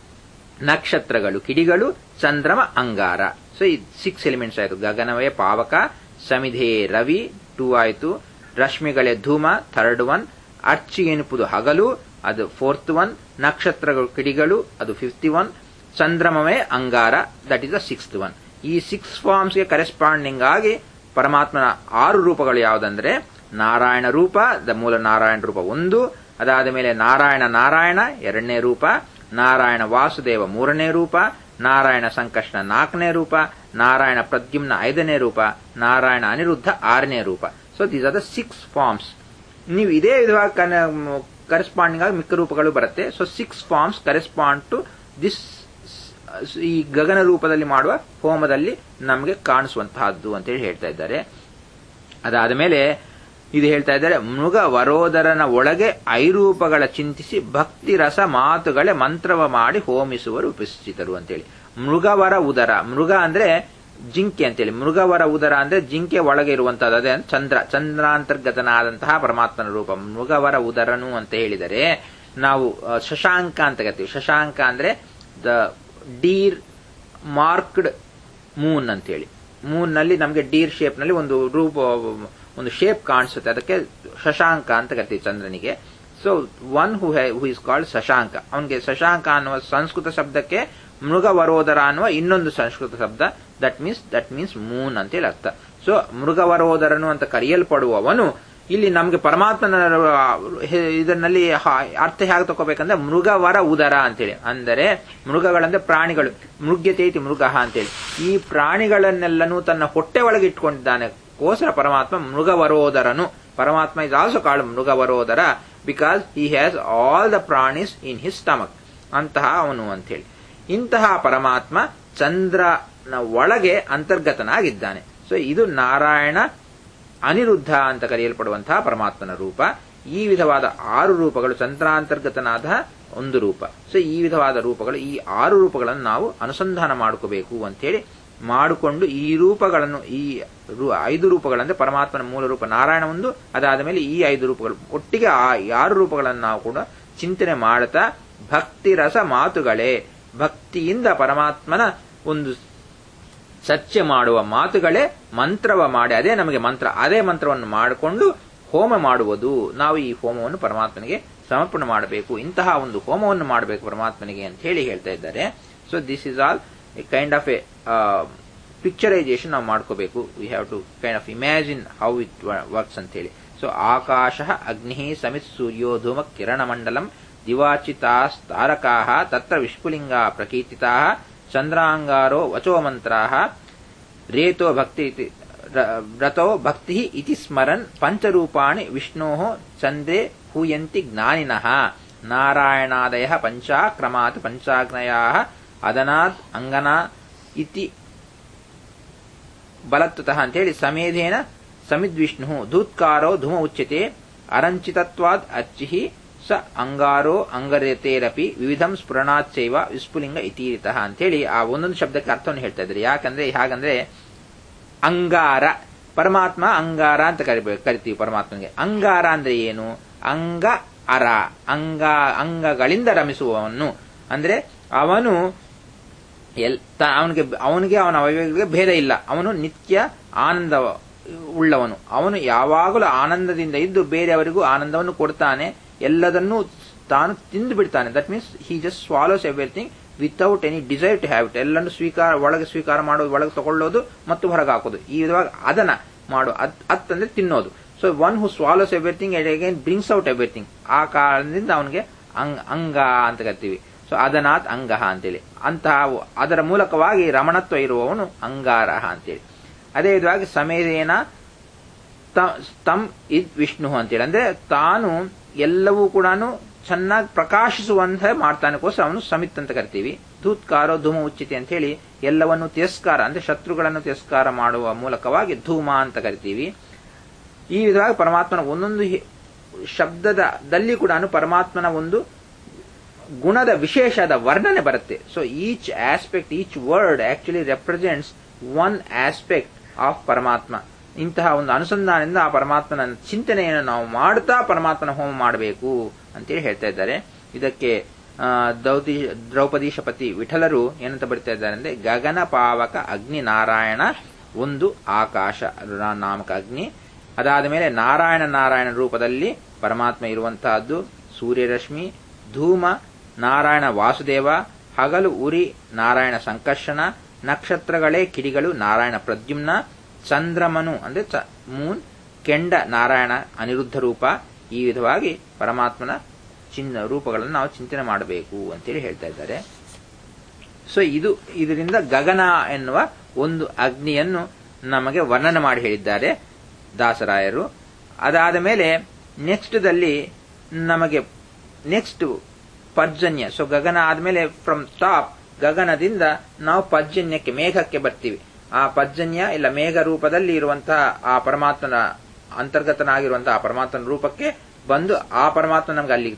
Speaker 1: ನಕ್ಷತ್ರಗಳು ಕಿಡಿಗಳು ಚಂದ್ರಮ ಅಂಗಾರ ಸೊ ಈ ಸಿಕ್ಸ್ ಎಲಿಮೆಂಟ್ಸ್ ಆಯಿತು ಗಗನವೇ ಪಾವಕ ಸಮಿಧೆ ರವಿ ಟೂ ಆಯಿತು ರಶ್ಮಿಗಳೇ ಧೂಮ ಥರ್ಡ್ ಒನ್ ಅರ್ಚಿ ಎನಿಪುದು ಹಗಲು ಅದು ಫೋರ್ತ್ ಒನ್ ನಕ್ಷತ್ರಗಳು ಕಿಡಿಗಳು ಅದು ಫಿಫ್ಟಿ ಒನ್ ಚಂದ್ರಮವೇ ಅಂಗಾರ that is the sixth one ಈ ಸಿಕ್ಸ್ ಫಾರ್ಮ್ಸ್ಗೆ ಕರೆಸ್ಪಾಂಡಿಂಗ್ ಆಗಿ ಪರಮಾತ್ಮನ ಆರು ರೂಪಗಳು ಯಾವುದಂದ್ರೆ ನಾರಾಯಣ ರೂಪ ದ ಮೂಲ ನಾರಾಯಣ ರೂಪ ಒಂದು ಅದಾದ ಮೇಲೆ ನಾರಾಯಣ ನಾರಾಯಣ ಎರಡನೇ ರೂಪ ನಾರಾಯಣ ವಾಸುದೇವ ಮೂರನೇ ರೂಪ ನಾರಾಯಣ ಸಂಕರ್ಷಣ ನಾಲ್ಕನೇ ರೂಪ ನಾರಾಯಣ ಪ್ರದ್ಯುಮ್ನ ಐದನೇ ರೂಪ ನಾರಾಯಣ ಅನಿರುದ್ಧ ಆರನೇ ರೂಪ so these are the six forms ನೀವು ಇದೇ ವಿಧವಾಗಿ ಕರೆಸ್ಪಾಂಡಿಂಗ್ ಆಗಿ ಮಿಕ್ಕ ರೂಪಗಳು ಬರುತ್ತೆ so six forms correspond to this ಈ ಗಗನ ರೂಪದಲ್ಲಿ ಮಾಡುವ ಹೋಮದಲ್ಲಿ ನಮಗೆ ಕಾಣಿಸುವಂತಹದ್ದು ಅಂತೇಳಿ ಹೇಳ್ತಾ ಇದ್ದಾರೆ ಅದಾದ ಮೇಲೆ ಇದು ಹೇಳ್ತಾ ಇದ್ದಾರೆ ಮೃಗ ವರೋದರನ ಒಳಗೆ ಐರೂಪಗಳ ಚಿಂತಿಸಿ ಭಕ್ತಿ ರಸ ಮಾತುಗಳೇ ಮಂತ್ರವ ಮಾಡಿ ಹೋಮಿಸುವರು ಉಪಸ್ಥಿತರು ಅಂತೇಳಿ ಮೃಗವರ ಉದರ ಮೃಗ ಅಂದ್ರೆ ಜಿಂಕೆ ಅಂತೇಳಿ ಮೃಗವರ ಉದರ ಅಂದ್ರೆ ಜಿಂಕೆ ಒಳಗೆ ಇರುವಂತಹದ್ದು ಅದೇ ಚಂದ್ರ ಚಂದ್ರಾಂತರ್ಗತನಾದಂತಹ ಪರಮಾತ್ಮನ ರೂಪ ಮೃಗವರ ಉದರನು ಅಂತ ಹೇಳಿದರೆ ನಾವು ಶಶಾಂಕ ಅಂತ ಕರಿತೀವಿ ಶಶಾಂಕ ಅಂದ್ರೆ ದ ಡೀರ್ ಮಾರ್ಕ್ಡ್ ಮೂನ್ ಅಂತೇಳಿ ಮೂನ್ ನಲ್ಲಿ ನಮಗೆ ಡೀರ್ ಶೇಪ್ ನಲ್ಲಿ ಒಂದು ರೂಪ ಒಂದು ಶೇಪ್ ಕಾಣಿಸುತ್ತೆ ಅದಕ್ಕೆ ಶಶಾಂಕ ಅಂತ ಕರಿತೀವಿ ಚಂದ್ರನಿಗೆ so one who who is called Shashanka ಅವನಿಗೆ ಶಶಾಂಕ ಅನ್ನುವ ಸಂಸ್ಕೃತ ಶಬ್ದಕ್ಕೆ ಮೃಗವರೋದರ ಅನ್ನುವ ಇನ್ನೊಂದು ಸಂಸ್ಕೃತ ಶಬ್ದ that means that means moon ಅಂತೇಳಿ ಅರ್ಥ ಸೊ ಮೃಗವರೋದರನು ಅಂತ ಕರೆಯಲ್ಪಡುವವನು ಇಲ್ಲಿ ನಮಗೆ ಪರಮಾತ್ಮನ ಇದರಲ್ಲಿ ಅರ್ಥ ಹೇಗೆ ತಗೋಬೇಕಂದ್ರೆ ಮೃಗವರ ಉದರ ಅಂತೇಳಿ ಅಂದರೆ ಮೃಗಗಳಂದ್ರೆ ಪ್ರಾಣಿಗಳು ಮೃಗ್ಯತೇತಿ ಮೃಗ ಅಂತೇಳಿ ಈ ಪ್ರಾಣಿಗಳನ್ನೆಲ್ಲನೂ ತನ್ನ ಹೊಟ್ಟೆ ಒಳಗೆ ಇಟ್ಕೊಂಡಿದ್ದಾನೆ ಕೋಸ್ಕರ ಪರಮಾತ್ಮ ಮೃಗವರೋದರನು Paramatma is also called Mrigavarodara because he has all the ಪ್ರಾಣಿಸ್ ಇನ್ ಹಿಸ್ ಸ್ಟಮಕ್ ಅಂತಹ ಅವನು ಅಂತೇಳಿ ಇಂತಹ ಪರಮಾತ್ಮ ಚಂದ್ರನ ಒಳಗೆ ಅಂತರ್ಗತನಾಗಿದ್ದಾನೆ ಸೊ ಇದು ನಾರಾಯಣ ಅನಿರುದ್ಧ ಅಂತ ಕರೆಯಲ್ಪಡುವಂತಹ ಪರಮಾತ್ಮನ ರೂಪ ಈ ವಿಧವಾದ ಆರು ರೂಪಗಳು ಚಂದ್ರಾಂತರ್ಗತನಾದ ಒಂದು ರೂಪ ಸೊ ಈ ವಿಧವಾದ ರೂಪಗಳು ಈ ಆರು ರೂಪಗಳನ್ನು ನಾವು ಅನುಸಂಧಾನ ಮಾಡ್ಕೋಬೇಕು ಅಂತೇಳಿ ಮಾಡಿಕೊಂಡು ಈ ರೂಪಗಳನ್ನು ಈ ಐದು ರೂಪಗಳಂದ್ರೆ ಪರಮಾತ್ಮನ ಮೂಲ ರೂಪ ನಾರಾಯಣ ಒಂದು ಅದಾದ ಮೇಲೆ ಈ ಐದು ರೂಪಗಳು ಒಟ್ಟಿಗೆ ಆ ಆರು ರೂಪಗಳನ್ನು ನಾವು ಕೂಡ ಚಿಂತನೆ ಮಾಡುತ್ತಾ ಭಕ್ತಿ ರಸ ಮಾತುಗಳೇ ಭಕ್ತಿಯಿಂದ ಪರಮಾತ್ಮನ ಒಂದು ಚರ್ಚೆ ಮಾಡುವ ಮಾತುಗಳೇ ಮಂತ್ರವ ಮಾಡಿ ಅದೇ ನಮಗೆ ಮಂತ್ರ ಅದೇ ಮಂತ್ರವನ್ನು ಮಾಡಿಕೊಂಡು ಹೋಮ ಮಾಡುವುದು ನಾವು ಈ ಹೋಮವನ್ನು ಪರಮಾತ್ಮನಿಗೆ ಸಮರ್ಪಣೆ ಮಾಡಬೇಕು ಇಂತಹ ಒಂದು ಹೋಮವನ್ನು ಮಾಡಬೇಕು ಪರಮಾತ್ಮನಿಗೆ ಅಂತ ಹೇಳಿ ಹೇಳ್ತಾ ಇದ್ದಾರೆ so this is all a kind of a picturization ನಾವು ಮಾಡ್ಕೋಬೇಕು we have to kind of imagine how it works ಅಂತ ಹೇಳಿ ಸೊ ಆಕಾಶ ಅಗ್ನಿ ಸಮಿತ್ ಸೂರ್ಯೋ ಧೂಮ ಕಿರಣ ಮಂಡಲಂ ದಿವಾಚಿತಾಸ್ತಾರಕಾ ತತ್ರ ವಿಷ್ಪುಲಿಂಗ ಪ್ರಕೀರ್ತಿತಾ ಚಂದ್ರಾಂಗಾರೋ ವಚೋ ಮಂತ್ರಾ ರೇತೋ ಭಕ್ತಿ ವ್ರತೋ ಭಕ್ತಿ ಇತಿ ಸ್ಮರನ್ ಪಂಚರೂಪಾಣಿ ವಿಷ್ಣೋ ಚಂದ್ರೇ ಹೂಯಂತಿ ಜ್ಞಾನಿನಃ ನಾರಾಯಣಾದಯ ಪಂಚಾಕ್ರಮಾತ್ ಪಂಚಾಗ್ನಯಾ ಅದನಾತ್ ಅಂಗನ ಇತಿ ಬಲತ್ವತಃ ಅಂತೇಳಿ ಸಮೇಧೇನ ಸಮಿದ್ವಿಷ್ಣು ಧೂತ್ಕಾರೋ ಧೂಮ ಉಚ್ಯತೆ ಅರಂಚಿತತ್ವಾದ್ ಅರ್ಚಿ ಸ ಅಂಗಾರೋ ಅಂಗರತೇರಪಿ ವಿವಿಧಂ ಸ್ಫುರಣಾಚೈವ ವಿಸ್ಫುಲಿಂಗ ಇತೀರಿತಃ ಅಂತೇಳಿ ಆ ಒಂದೊಂದು ಶಬ್ದಕ್ಕೆ ಅರ್ಥವನ್ನು ಹೇಳ್ತಾ ಇದ್ದಾರೆ ಯಾಕಂದ್ರೆ ಹಾಗಂದ್ರೆ ಅಂಗಾರ ಪರಮಾತ್ಮ ಅಂಗಾರ ಅಂತ ಕರಿಬೇಕು ಕರಿತೀವಿ ಪರಮಾತ್ಮನಿಗೆ ಅಂಗಾರ ಅಂದ್ರೆ ಏನು ಅಂಗ ಅರ ಅಂಗ ಅಂಗಗಳಿಂದ ರಮಿಸುವವನು ಅಂದ್ರೆ ಅವನು ಎಲ್ ಅವನಿಗೆ ಅವನಿಗೆ ಅವನ ಅವಯವಗಳಿಗೆ ಭೇದ ಇಲ್ಲ ಅವನು ನಿತ್ಯ ಆನಂದ ಉಳ್ಳವನು ಅವನು ಯಾವಾಗಲೂ ಆನಂದದಿಂದ ಇದ್ದು ಬೇರೆಯವರಿಗೂ ಆನಂದವನ್ನು ಕೊಡ್ತಾನೆ ಎಲ್ಲದನ್ನೂ ತಾನು ತಿಂದು ಬಿಡ್ತಾನೆ that means he just swallows everything without any desire to have it ಎಲ್ಲನ್ನು ಸ್ವೀಕಾರ ಒಳಗೆ ಸ್ವೀಕಾರ ಮಾಡೋದು ಒಳಗೆ ತಗೊಳ್ಳೋದು ಮತ್ತು ಹೊರಗೆ ಹಾಕೋದು ಈ ವಿಧವಾಗಿ ಅದನ್ನ ಮಾಡು ಅತ್ ಅತ್ತಂದ್ರೆ ತಿನ್ನೋದು so one who swallows everything again brings out everything ಆ ಕಾರಣದಿಂದ ಅವನಿಗೆ ಅಂಗ್ ಅಂಗ ಅಂತ ಕರಿತೀವಿ ಸೊ ಅದನಾಥ್ ಅಂಗಹ ಅಂತೇಳಿ ಅಂತಹ ಅದರ ಮೂಲಕವಾಗಿ ರಮಣತ್ವ ಇರುವವನು ಅಂಗಾರಹ ಅಂತೇಳಿ ಅದೇ ವಿಧವಾಗಿ ಸಮೇಧೇನ ತಮ್ ಇದ್ ವಿಷ್ಣು ಅಂತೇಳಿ ಅಂದ್ರೆ ತಾನು ಎಲ್ಲವೂ ಕೂಡ ಚೆನ್ನಾಗಿ ಪ್ರಕಾಶಿಸುವಂತೆ ಮಾಡ್ತಾನಕ್ಕೋಸ್ಕರ ಅವನು ಸಮಿತ್ ಅಂತ ಕರಿತೀವಿ ಧೂತ್ಕಾರೋ ಧೂಮ ಉಚಿತೆ ಅಂತ ಹೇಳಿ ಎಲ್ಲವನ್ನು ತಿರಸ್ಕಾರ ಅಂದ್ರೆ ಶತ್ರುಗಳನ್ನು ತಿರಸ್ಕಾರ ಮಾಡುವ ಮೂಲಕವಾಗಿ ಧೂಮ ಅಂತ ಕರಿತೀವಿ ಈ ವಿಧವಾಗಿ ಪರಮಾತ್ಮನ ಒಂದೊಂದು ಶಬ್ದದಲ್ಲಿ ಕೂಡ ಪರಮಾತ್ಮನ ಒಂದು ಗುಣದ ವಿಶೇಷದ ವರ್ಣನೆ ಬರುತ್ತೆ so each aspect each word actually represents one aspect of Paramatma ಇಂತಹ ಒಂದು ಅನುಸಂಧಾನದಿಂದ ಆ ಪರಮಾತ್ಮನ ಚಿಂತನೆಯನ್ನು ನಾವು ಮಾಡುತ್ತಾ ಪರಮಾತ್ಮನ ಹೋಮ ಮಾಡಬೇಕು ಅಂತೇಳಿ ಹೇಳ್ತಾ ಇದ್ದಾರೆ ಇದಕ್ಕೆ ದೌತಿ ದ್ರೌಪದಿ ಶಪತಿ ವಿಠಲರು ಏನಂತ ಬರಿತಾ ಇದ್ದಾರೆ ಅಂದ್ರೆ ಗಗನ ಪಾವಕ ಅಗ್ನಿ ನಾರಾಯಣ ಒಂದು ಆಕಾಶ ನಾಮಕ ಅಗ್ನಿ ಅದಾದ ಮೇಲೆ ನಾರಾಯಣ ನಾರಾಯಣ ರೂಪದಲ್ಲಿ ಪರಮಾತ್ಮ ಇರುವಂತಹದ್ದು ಸೂರ್ಯರಶ್ಮಿ ಧೂಮ ನಾರಾಯಣ ವಾಸುದೇವ ಹಗಲು ಉರಿ ನಾರಾಯಣ ಸಂಕರ್ಷಣ ನಕ್ಷತ್ರಗಳೇ ಕಿಡಿಗಳು ನಾರಾಯಣ ಪ್ರದ್ಯುಮ್ನ ಚಂದ್ರಮನು ಅಂದ್ರೆ ಮೂನ್ ಕೆಂಡ ನಾರಾಯಣ ಅನಿರುದ್ಧ ರೂಪ ಈ ವಿಧವಾಗಿ ಪರಮಾತ್ಮನ ಚಿನ್ನ ರೂಪಗಳನ್ನು ನಾವು ಚಿಂತನೆ ಮಾಡಬೇಕು ಅಂತೇಳಿ ಹೇಳ್ತಾ ಇದ್ದಾರೆ ಸೊ ಇದು ಇದರಿಂದ ಗಗನ ಎನ್ನುವ ಒಂದು ಅಗ್ನಿಯನ್ನು ನಮಗೆ ವರ್ಣನೆ ಮಾಡಿ ಹೇಳಿದ್ದಾರೆ ದಾಸರಾಯರು ಅದಾದ ಮೇಲೆ ನೆಕ್ಸ್ಟ್ ದಲ್ಲಿ ನಮಗೆ ನೆಕ್ಸ್ಟ್ ಪರ್ಜನ್ಯ ಸೊ ಗಗನ ಆದ್ಮೇಲೆ ಫ್ರಮ್ ಟಾಪ್ ಗಗನದಿಂದ ನಾವು ಪರ್ಜನ್ಯಕ್ಕೆ ಮೇಘಕ್ಕೆ ಬರ್ತೀವಿ ಆ ಪರ್ಜನ್ಯ ಇಲ್ಲ ಮೇಘ ರೂಪದಲ್ಲಿ ಇರುವಂತಹ ಆ ಪರಮಾತ್ಮನ ಅಂತರ್ಗತನಾಗಿರುವಂತಹ ಆ ಪರಮಾತ್ಮನ ರೂಪಕ್ಕೆ ಬಂದು ಆ ಪರಮಾತ್ಮ ನಮ್ಗೆ ಅಲ್ಲಿ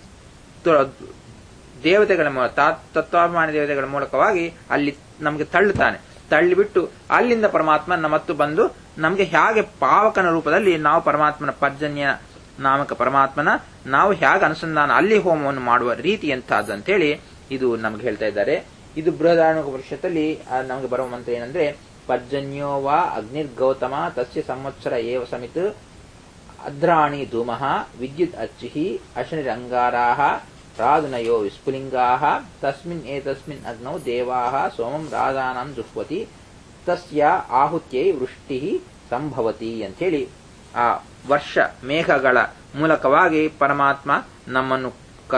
Speaker 1: ದೇವತೆಗಳ ಮೂಲಕ ತತ್ವಾಭಿಮಾನಿ ದೇವತೆಗಳ ಮೂಲಕವಾಗಿ ಅಲ್ಲಿ ನಮಗೆ ತಳ್ಳುತ್ತಾನೆ ತಳ್ಳಿಬಿಟ್ಟು ಅಲ್ಲಿಂದ ಪರಮಾತ್ಮ ಮತ್ತು ಬಂದು ನಮಗೆ ಹೇಗೆ ಪಾವಕನ ರೂಪದಲ್ಲಿ ನಾವು ಪರಮಾತ್ಮನ ಪರ್ಜನ್ಯ ನಾಮಕ ಪರಮಾತ್ಮನ ನಾವು ಹೇಗೆ ಅನುಸಂಧಾನ ಅಲ್ಲಿ ಹೋಮವನ್ನು ಮಾಡುವ ರೀತಿ ಎಂತಹದ್ದು ಅಂತೇಳಿ ಇದು ನಮ್ಗೆ ಹೇಳ್ತಾ ಇದ್ದಾರೆ ಇದು ಬೃಹದಾರಣಿಕ ಪರಿಷತ್ತಲ್ಲಿ ನಮಗೆ ಬರುವ ಮಂತ್ರ ಏನಂದ್ರೆ ಪರ್ಜನ್ಯೋ ವಾ ಅಗ್ನಿರ್ಗೌತಮ ತಸ್ಯ ಸಂವತ್ಸರ ಏವ ಸಮಿತ್ ಅದ್ರಾಣಿ ಧೂಮಃ ವಿದ್ಯುತ್ ಅಚ್ಚಿಹಿ ಅಶನಿರಂಗಾರಾಹ ರಾದುನಯೋ ವಿಸ್ಫುಲಿಂಗಾಹ ತಸ್ಮಿನ್ ಏತಸ್ಮಿನ್ ಅಗ್ನೌ ದೇವಾಹ ಸೋಮಂ ರಾಧಾನಾಂ ಜುಹ್ವತಿ ತಸ್ಯ ಆಹುತ್ಯೈ ವೃಷ್ಟಿ ಸಂಭವತಿ ಅಂಥೇಳಿ ಆ ವರ್ಷ ಮೇಘಗಳ ಮೂಲಕವಾಗಿ ಪರಮಾತ್ಮ ನಮ್ಮನ್ನು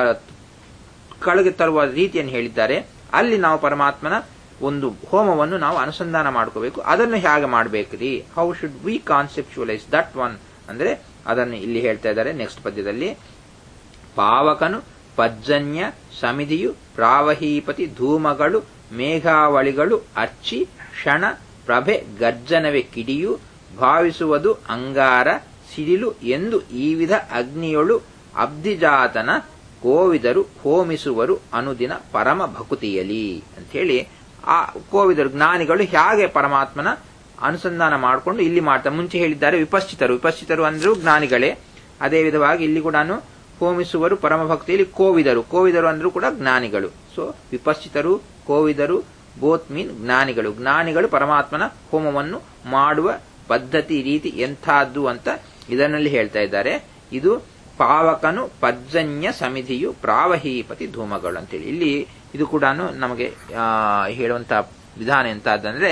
Speaker 1: ಕಳಗೆ ತರುವ ರೀತಿಯನ್ನು ಹೇಳಿದ್ದಾರೆ ಅಲ್ಲಿ ನಾವು ಪರಮಾತ್ಮನ ಒಂದು ಹೋಮವನ್ನು ನಾವು ಅನುಸಂಧಾನ ಮಾಡ್ಕೋಬೇಕು ಅದನ್ನು ಹೇಗೆ ಮಾಡಬೇಕ್ರಿ how should we conceptualize that one ಅಂದ್ರೆ ಅದನ್ನು ಇಲ್ಲಿ ಹೇಳ್ತಾ ಇದ್ದಾರೆ ನೆಕ್ಸ್ಟ್ ಪದ್ಯದಲ್ಲಿ ಪಾವಕನು ಪರ್ಜನ್ಯ ಸಮಿಧಿಯು ಪ್ರಾವಹೀಪತಿ ಧೂಮಗಳು ಮೇಘಾವಳಿಗಳು ಅರ್ಚಿ ಕ್ಷಣ ಪ್ರಭೆ ಗರ್ಜನವೇ ಕಿಡಿಯು ಭಾವಿಸುವುದು ಅಂಗಾರ ಸಿಡಿಲು ಎಂದು ಈ ವಿಧ ಅಗ್ನಿಯೊಳು ಅಬ್ಧಿಜಾತನ ಕೋವಿದರು ಹೋಮಿಸುವರು ಅನುದಿನ ಪರಮ ಭಕುತಿಯಲಿ ಅಂಥೇಳಿ ಆ ಕೋವಿದರು ಜ್ಞಾನಿಗಳು ಹೇಗೆ ಪರಮಾತ್ಮನ ಅನುಸಂಧಾನ ಮಾಡಿಕೊಂಡು ಇಲ್ಲಿ ಮಾಡ್ತಾರೆ ಮುಂಚೆ ಹೇಳಿದ್ದಾರೆ ವಿಪಶ್ಚಿತರು ವಿಪಶ್ಚಿತರು ಅಂದ್ರೂ ಜ್ಞಾನಿಗಳೇ ಅದೇ ವಿಧವಾಗಿ ಇಲ್ಲಿ ಕೂಡ ಹೋಮಿಸುವರು ಪರಮ ಭಕ್ತಿಯಲ್ಲಿ ಕೋವಿದರು ಕೋವಿದರು ಅಂದ್ರೂ ಕೂಡ ಜ್ಞಾನಿಗಳು ಸೊ ವಿಪಶ್ಚಿತರು ಕೋವಿದರು ಬೋತ್ ಮೀನ್ ಜ್ಞಾನಿಗಳು ಜ್ಞಾನಿಗಳು ಪರಮಾತ್ಮನ ಹೋಮವನ್ನು ಮಾಡುವ ಪದ್ಧತಿ ರೀತಿ ಎಂಥದ್ದು ಅಂತ ಇದರಲ್ಲಿ ಹೇಳ್ತಾ ಇದ್ದಾರೆ ಇದು ಪಾವಕನು ಪರ್ಜನ್ಯ ಸಮಿಧಿಯು ಪ್ರಾವಹೀಪತಿ ಧೂಮಗಳು ಅಂತೇಳಿ ಇಲ್ಲಿ ಇದು ಕೂಡ ನಮಗೆ ಹೇಳುವಂತ ವಿಧಾನ ಎಂತಾದಂದ್ರೆ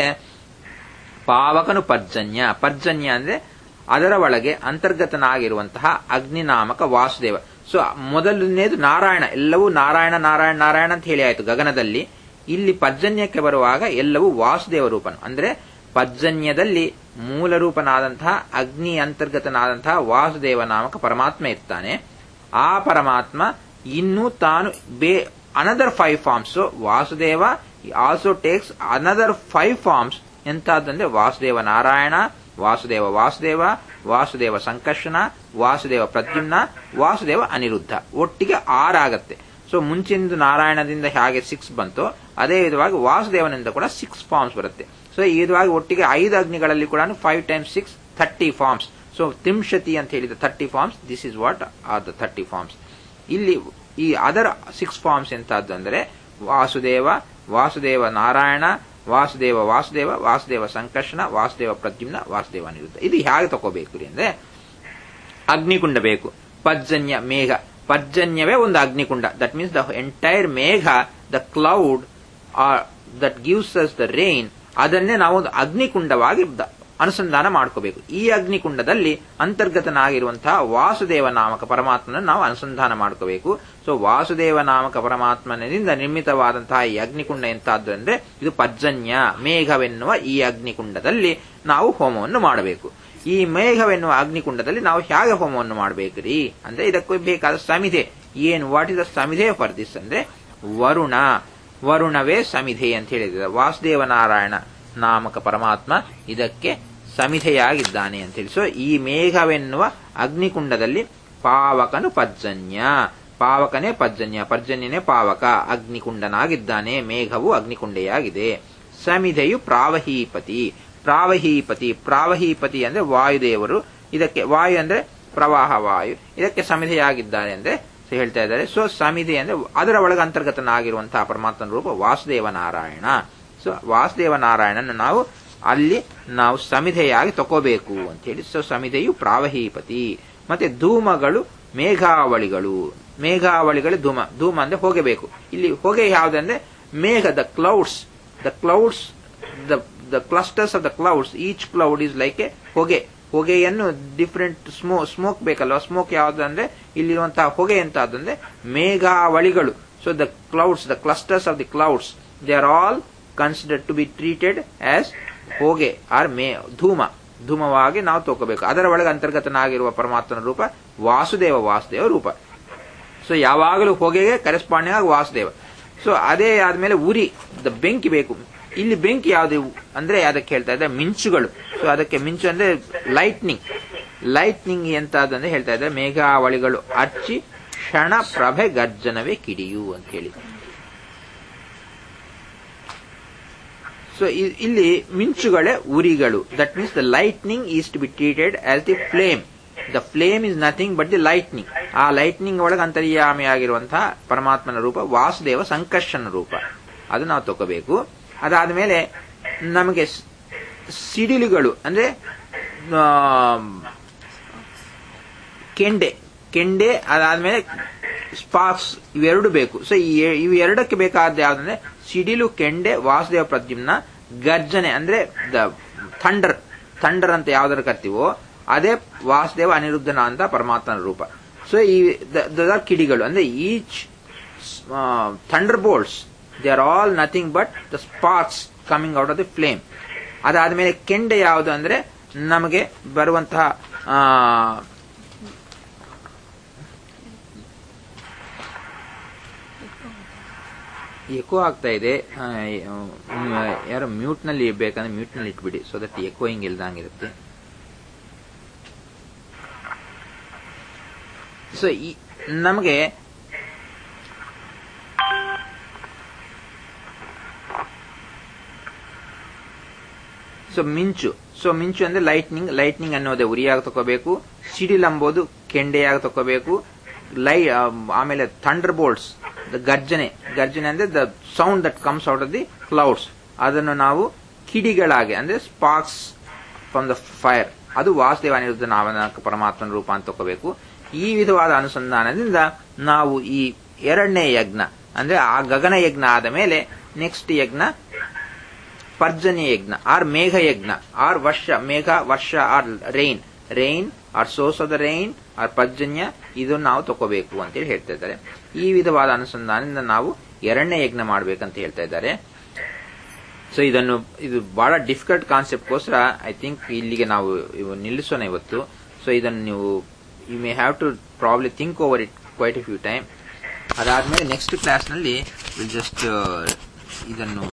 Speaker 1: ಪಾವಕನು ಪರ್ಜನ್ಯ ಪರ್ಜನ್ಯ ಅಂದ್ರೆ ಅದರ ಒಳಗೆ ಅಂತರ್ಗತನಾಗಿರುವಂತಹ ಅಗ್ನಿನಾಮಕ ವಾಸುದೇವ ಸೊ ಮೊದಲನೇದು ನಾರಾಯಣ ಎಲ್ಲವೂ ನಾರಾಯಣ ನಾರಾಯಣ ನಾರಾಯಣ ಅಂತ ಹೇಳಿ ಆಯ್ತು ಗಗನದಲ್ಲಿ ಇಲ್ಲಿ ಪರ್ಜನ್ಯಕ್ಕೆ ಬರುವಾಗ ಎಲ್ಲವೂ ವಾಸುದೇವ ರೂಪನು ಅಂದ್ರೆ ಪರ್ಜನ್ಯದಲ್ಲಿ ಮೂಲ ರೂಪನಾದಂತಹ ಅಗ್ನಿ ಅಂತರ್ಗತನಾದಂತಹ ವಾಸುದೇವ ನಾಮಕ ಪರಮಾತ್ಮ ಇರ್ತಾನೆ ಆ ಪರಮಾತ್ಮ ಇನ್ನೂ ತಾನು ಬೇ another five forms Vasudeva also takes another five forms ಎಂತಾದಂದ್ರೆ ವಾಸುದೇವ ನಾರಾಯಣ ವಾಸುದೇವ ವಾಸುದೇವ ವಾಸುದೇವ ಸಂಕರ್ಷಣ ವಾಸುದೇವ ಪ್ರದ್ಯುಮ್ನ ವಾಸುದೇವ ಅನಿರುದ್ಧ ಒಟ್ಟಿಗೆ ಆರಾಗತ್ತೆ ಸೊ ಮುಂಚಿಂದು ನಾರಾಯಣದಿಂದ ಹೇಗೆ ಸಿಕ್ಸ್ ಬಂತೋ ಅದೇ ವಿಧವಾಗಿ ವಾಸುದೇವನಿಂದ ಕೂಡ ಸಿಕ್ಸ್ ಫಾರ್ಮ್ಸ್ ಬರುತ್ತೆ ಸೊ ಈ ವಿಧವಾಗಿ ಒಟ್ಟಿಗೆ ಐದು ಅಗ್ನಿಗಳಲ್ಲಿ ಕೂಡ five times six thirty forms so ತ್ರಿಂಶತಿ ಅಂತ ಹೇಳಿದ thirty forms this is what are the thirty forms ಇಲ್ಲಿ ಈ ಅದರ್ ಸಿಕ್ಸ್ ಫಾರ್ಮ್ಸ್ ಎಂತದ್ದು ಅಂದ್ರೆ ವಾಸುದೇವ ವಾಸುದೇವ ನಾರಾಯಣ ವಾಸುದೇವ ವಾಸುದೇವ ವಾಸುದೇವ ಸಂಕರ್ಷಣ ವಾಸುದೇವ ಪ್ರದ್ಯುಮ್ನ ವಾಸುದೇವ ಅನಿರುದ್ಧ ಇದು ಹೇಗೆ ತಗೋಬೇಕು ಅಂದ್ರೆ ಅಗ್ನಿಕುಂಡ ಬೇಕು ಪರ್ಜನ್ಯ ಮೇಘ ಪರ್ಜನ್ಯವೇ ಒಂದು ಅಗ್ನಿಕುಂಡ that means the entire megha the cloud that gives us the rain ಅದನ್ನೇ ನಾವು ಒಂದು ಅಗ್ನಿಕುಂಡವಾಗಿ ಅನುಸಂಧಾನ ಮಾಡ್ಕೋಬೇಕು ಈ ಅಗ್ನಿಕುಂಡದಲ್ಲಿ ಅಂತರ್ಗತನಾಗಿರುವಂತಹ ವಾಸುದೇವ ನಾಮಕ ಪರಮಾತ್ಮನನ್ನು ನಾವು ಅನುಸಂಧಾನ ಮಾಡ್ಕೋಬೇಕು ಸೊ ವಾಸುದೇವ ನಾಮಕ ಪರಮಾತ್ಮನಿಂದ ನಿರ್ಮಿತವಾದಂತಹ ಈ ಅಗ್ನಿಕುಂಡ ಎಂತಾದ್ದು ಅಂದ್ರೆ ಇದು ಪರ್ಜನ್ಯ ಮೇಘವೆನ್ನುವ ಈ ಅಗ್ನಿಕುಂಡದಲ್ಲಿ ನಾವು ಹೋಮವನ್ನು ಮಾಡಬೇಕು ಈ ಮೇಘವೆನ್ನುವ ಅಗ್ನಿಕುಂಡದಲ್ಲಿ ನಾವು ಹೇಗೆ ಹೋಮವನ್ನು ಮಾಡಬೇಕ್ರಿ ಅಂದ್ರೆ ಇದಕ್ಕೆ ಬೇಕಾದ ಸಮಿಧೆ ಏನು what is the samidhe for this ಅಂದ್ರೆ ವರುಣ ವರುಣವೇ ಸಮಿಧೆ ಅಂತ ಹೇಳಿದ್ದಾರೆ ವಾಸುದೇವ ನಾರಾಯಣ ನಾಮಕ ಪರಮಾತ್ಮ ಇದಕ್ಕೆ ಸಮಿಧೆಯಾಗಿದ್ದಾನೆ ಅಂತೇಳಿ ಸೊ ಈ ಮೇಘವೆನ್ನುವ ಅಗ್ನಿಕುಂಡದಲ್ಲಿ ಪಾವಕನು ಪರ್ಜನ್ಯ ಪಾವಕನೇ ಪರ್ಜನ್ಯ ಪರ್ಜನ್ಯನೇ ಪಾವಕ ಅಗ್ನಿಕುಂಡನಾಗಿದ್ದಾನೆ ಮೇಘವು ಅಗ್ನಿಕುಂಡೆಯಾಗಿದೆ ಸಮಿಧೆಯು ಪ್ರಾವಹೀಪತಿ ಪ್ರಾವಹೀಪತಿ ಪ್ರಾವಹೀಪತಿ ಅಂದ್ರೆ ವಾಯುದೇವರು ಇದಕ್ಕೆ ವಾಯು ಅಂದ್ರೆ ಪ್ರವಾಹ ವಾಯು ಇದಕ್ಕೆ ಸಮಿಧೆಯಾಗಿದ್ದಾರೆ ಅಂದ್ರೆ ಹೇಳ್ತಾ ಇದ್ದಾರೆ ಸೊ ಸಮಿಧೆ ಅಂದ್ರೆ ಅದರ ಒಳಗೆ ಅಂತರ್ಗತನಾಗಿರುವಂತಹ ಪರಮಾತ್ಮನ ರೂಪ ವಾಸುದೇವ ನಾರಾಯಣ ಸೊ ವಾಸುದೇವ ನಾರಾಯಣನ ನಾವು ಅಲ್ಲಿ ನಾವು ಸಮಿಧೆಯಾಗಿ ತಕೋಬೇಕು ಅಂತ ಹೇಳಿ ಸೊ ಸಮಿಧೆಯು ಪ್ರಾವಹೀಪತಿ ಮತ್ತೆ ಧೂಮಗಳು ಮೇಘಾವಳಿಗಳು ಮೇಘಾವಳಿಗಳು ಧೂಮ ಧೂಮ ಅಂದ್ರೆ ಹೋಗಬೇಕು ಇಲ್ಲಿ ಹೊಗೆ ಯಾವುದಂದ್ರೆ ಮೇಘ the clouds the clouds the the clusters of the clouds each cloud is like a hoge ಹೊಗೆಯನ್ನು ಡಿಫ್ರೆಂಟ್ ಸ್ಮೋ ಸ್ಮೋಕ್ ಬೇಕಲ್ವಾ ಸ್ಮೋಕ್ ಯಾವ್ದಂದ್ರೆ ಇಲ್ಲಿರುವಂತಹ ಹೊಗೆ ಅಂತ ಅಂದ್ರೆ ಮೇಘಾವಳಿಗಳು so the clouds the clusters of the clouds they are all considered to be treated as hoge or may dhuma ಧೂಮವಾಗಿ ನಾವು ತಗೋಬೇಕು ಅದರ ಒಳಗೆ ಅಂತರ್ಗತನಾಗಿರುವ ಪರಮಾತ್ಮನ ರೂಪ ವಾಸುದೇವ ವಾಸುದೇವ ರೂಪ ಸೊ ಯಾವಾಗಲೂ ಹೊಗೆಗೆ ಕರೆಸ್ಪಾಂಡಿಂಗ್ ಆಗಿ ವಾಸುದೇವ ಸೊ ಅದೇ ಆದ್ಮೇಲೆ ಉರಿ ದ ಬೆಂಕಿ ಬೇಕು ಇಲ್ಲಿ ಬೆಂಕಿ ಯಾವ್ದು ಅಂದ್ರೆ ಅದಕ್ಕೆ ಹೇಳ್ತಾ ಇದ್ದಾರೆ ಮಿಂಚುಗಳು ಸೊ ಅದಕ್ಕೆ ಮಿಂಚು ಅಂದ್ರೆ ಲೈಟ್ನಿಂಗ್ ಲೈಟ್ನಿಂಗ್ ಎಂತಾದಂದ್ರೆ ಹೇಳ್ತಾ ಇದ್ದಾರೆ ಮೇಘಾವಳಿಗಳು ಅಚ್ಚಿ ಕ್ಷಣ ಪ್ರಭೆ ಗರ್ಜನವೇ ಕಿಡಿಯು ಅಂತ ಹೇಳಿ ಸೊ ಇಲ್ಲಿ ಮಿಂಚುಗಳೇ ಉರಿಗಳು that means the lightning is to be treated as the flame the flame is nothing but the lightning ಆ ಲೈಟ್ನಿಂಗ್ ಒಳಗೆ ಅಂತರ್ಯಾಮಿಯಾಗಿರುವಂತಹ ಪರಮಾತ್ಮನ ರೂಪ ವಾಸುದೇವ ಸಂಕರ್ಷಣ ರೂಪ ಅದು ನಾವು ತಗೋಬೇಕು ಅದಾದ್ಮೇಲೆ ನಮಗೆ ಸಿಡಿಲುಗಳು ಅಂದ್ರೆ ಕೆಂಡೆ ಕೆಂಡೆ ಅದಾದ್ಮೇಲೆ ಸ್ಪಾರ್ಕ್ಸ್ ಇವೆರಡು ಬೇಕು ಸೊ ಇವು ಎರಡಕ್ಕೆ ಬೇಕಾದ ಯಾವ್ದಂದ್ರೆ ಸಿಡಿಲು ಕೆಂಡೆ ವಾಸುದೇವ ಪ್ರದ್ಯುಮ್ನ ಗರ್ಜನೆ ಅಂದ್ರೆ ದ ಥಂಡರ್ ಥಂಡರ್ ಅಂತ ಯಾವ್ದಾರು ಕರ್ತೀವೋ ಅದೇ ವಾಸುದೇವ ಅನಿರುದ್ಧನ ಅಂತ ಪರಮಾತ್ಮನ ರೂಪ ಸೊ ಈ ದ ಕಿಡಿಗಳು ಅಂದ್ರೆ each thunderbolts they are all nothing but the sparks coming out of the flame ಅದಾದ್ಮೇಲೆ ಕೆಂಡೆ ಯಾವುದು ಅಂದ್ರೆ ನಮಗೆ ಬರುವಂತಹ ಎಕೋ ಆಗ್ತಾ ಇದೆ ಆ, ಮ್, ಯಾರೋ ಮ್ಯೂಟ್ ನಲ್ಲಿ ಬೇಕಂದ್ರೆ ಮ್ಯೂಟ್ ನಲ್ಲಿ ಇಟ್ಬಿಡಿ ಸೊ ದಟ್ ಎಕೋಯಿಂಗ್ ಇಲ್ದಂಗಿರುತ್ತೆ ಸೊ ಈ ನಮಗೆ ಸೊ ಮಿಂಚು ಸೊ ಮಿಂಚು ಅಂದ್ರೆ ಲೈಟ್ನಿಂಗ್ ಲೈಟ್ನಿಂಗ್ ಅನ್ನೋದೇ ಉರಿಯಾಗಿ ತಗೋಬೇಕು ಸಿಡಿಲ್ ಅಂಬೋದು ಕೆಂಡೆಯಾಗಿ ತಗೋಬೇಕು ಲೈ ಆಮೇಲೆ ಥಂಡರ್ ಬೋಲ್ಟ್ಸ್ ಗರ್ಜನೆ ಗರ್ಜನೆ ಅಂದ್ರೆ the sound that comes out of the clouds ಅದನ್ನು ನಾವು ಕಿಡಿಗಳಾಗಿ ಅಂದ್ರೆ ಸ್ಪಾರ್ಕ್ಸ್ ಫ್ರಮ್ ದ ಫೈರ್ ಅದು ವಾಸುದೇವ ಅನಿರುದ್ಧ ನಾಮನ ಪರಮಾತ್ಮನ ರೂಪ ಅಂತ ತಗೋಬೇಕು ಈ ವಿಧವಾದ ಅನುಸಂಧಾನದಿಂದ ನಾವು ಈ ಎರಡನೇ ಯಜ್ಞ ಅಂದ್ರೆ ಆ ಗಗನ ಯಜ್ಞ ಆದ ಮೇಲೆ ನೆಕ್ಸ್ಟ್ ಯಜ್ಞ ಪರ್ಜನ್ಯ ಯಜ್ಞ ಆರ್ ಮೇಘ ಯಜ್ಞ ಆರ್ ವರ್ಷ ಮೇಘ ವರ್ಷ are rain rain are source of the rain are Parjanya ಇದನ್ನು ನಾವು ತಗೋಬೇಕು ಅಂತೇಳಿ ಹೇಳ್ತಾ ಇದ್ದಾರೆ ಈ ವಿಧವಾದ ಅನುಸಂಧಾನದಿಂದ ನಾವು ಎರಡನೇ ಯಜ್ಞ ಮಾಡ್ಬೇಕಂತ ಹೇಳ್ತಾ ಇದ್ದಾರೆ ಸೊ ಇದನ್ನು ಇದು ಬಹಳ ಡಿಫಿಕಲ್ಟ್ ಕಾನ್ಸೆಪ್ಟ್ಗೋಸ್ಕರ ಐ ಥಿಂಕ್ ಇಲ್ಲಿಗೆ ನಾವು ಇವು ನಿಲ್ಲಿಸೋಣ ಇವತ್ತು ಸೊ ಇದನ್ನು ನೀವು you may have to probably think over it quite a few time ಅದಾದ್ಮೇಲೆ ನೆಕ್ಸ್ಟ್ ಕ್ಲಾಸ್ನಲ್ಲಿ ವಿಲ್ ಜಸ್ಟ್ ಇದನ್ನು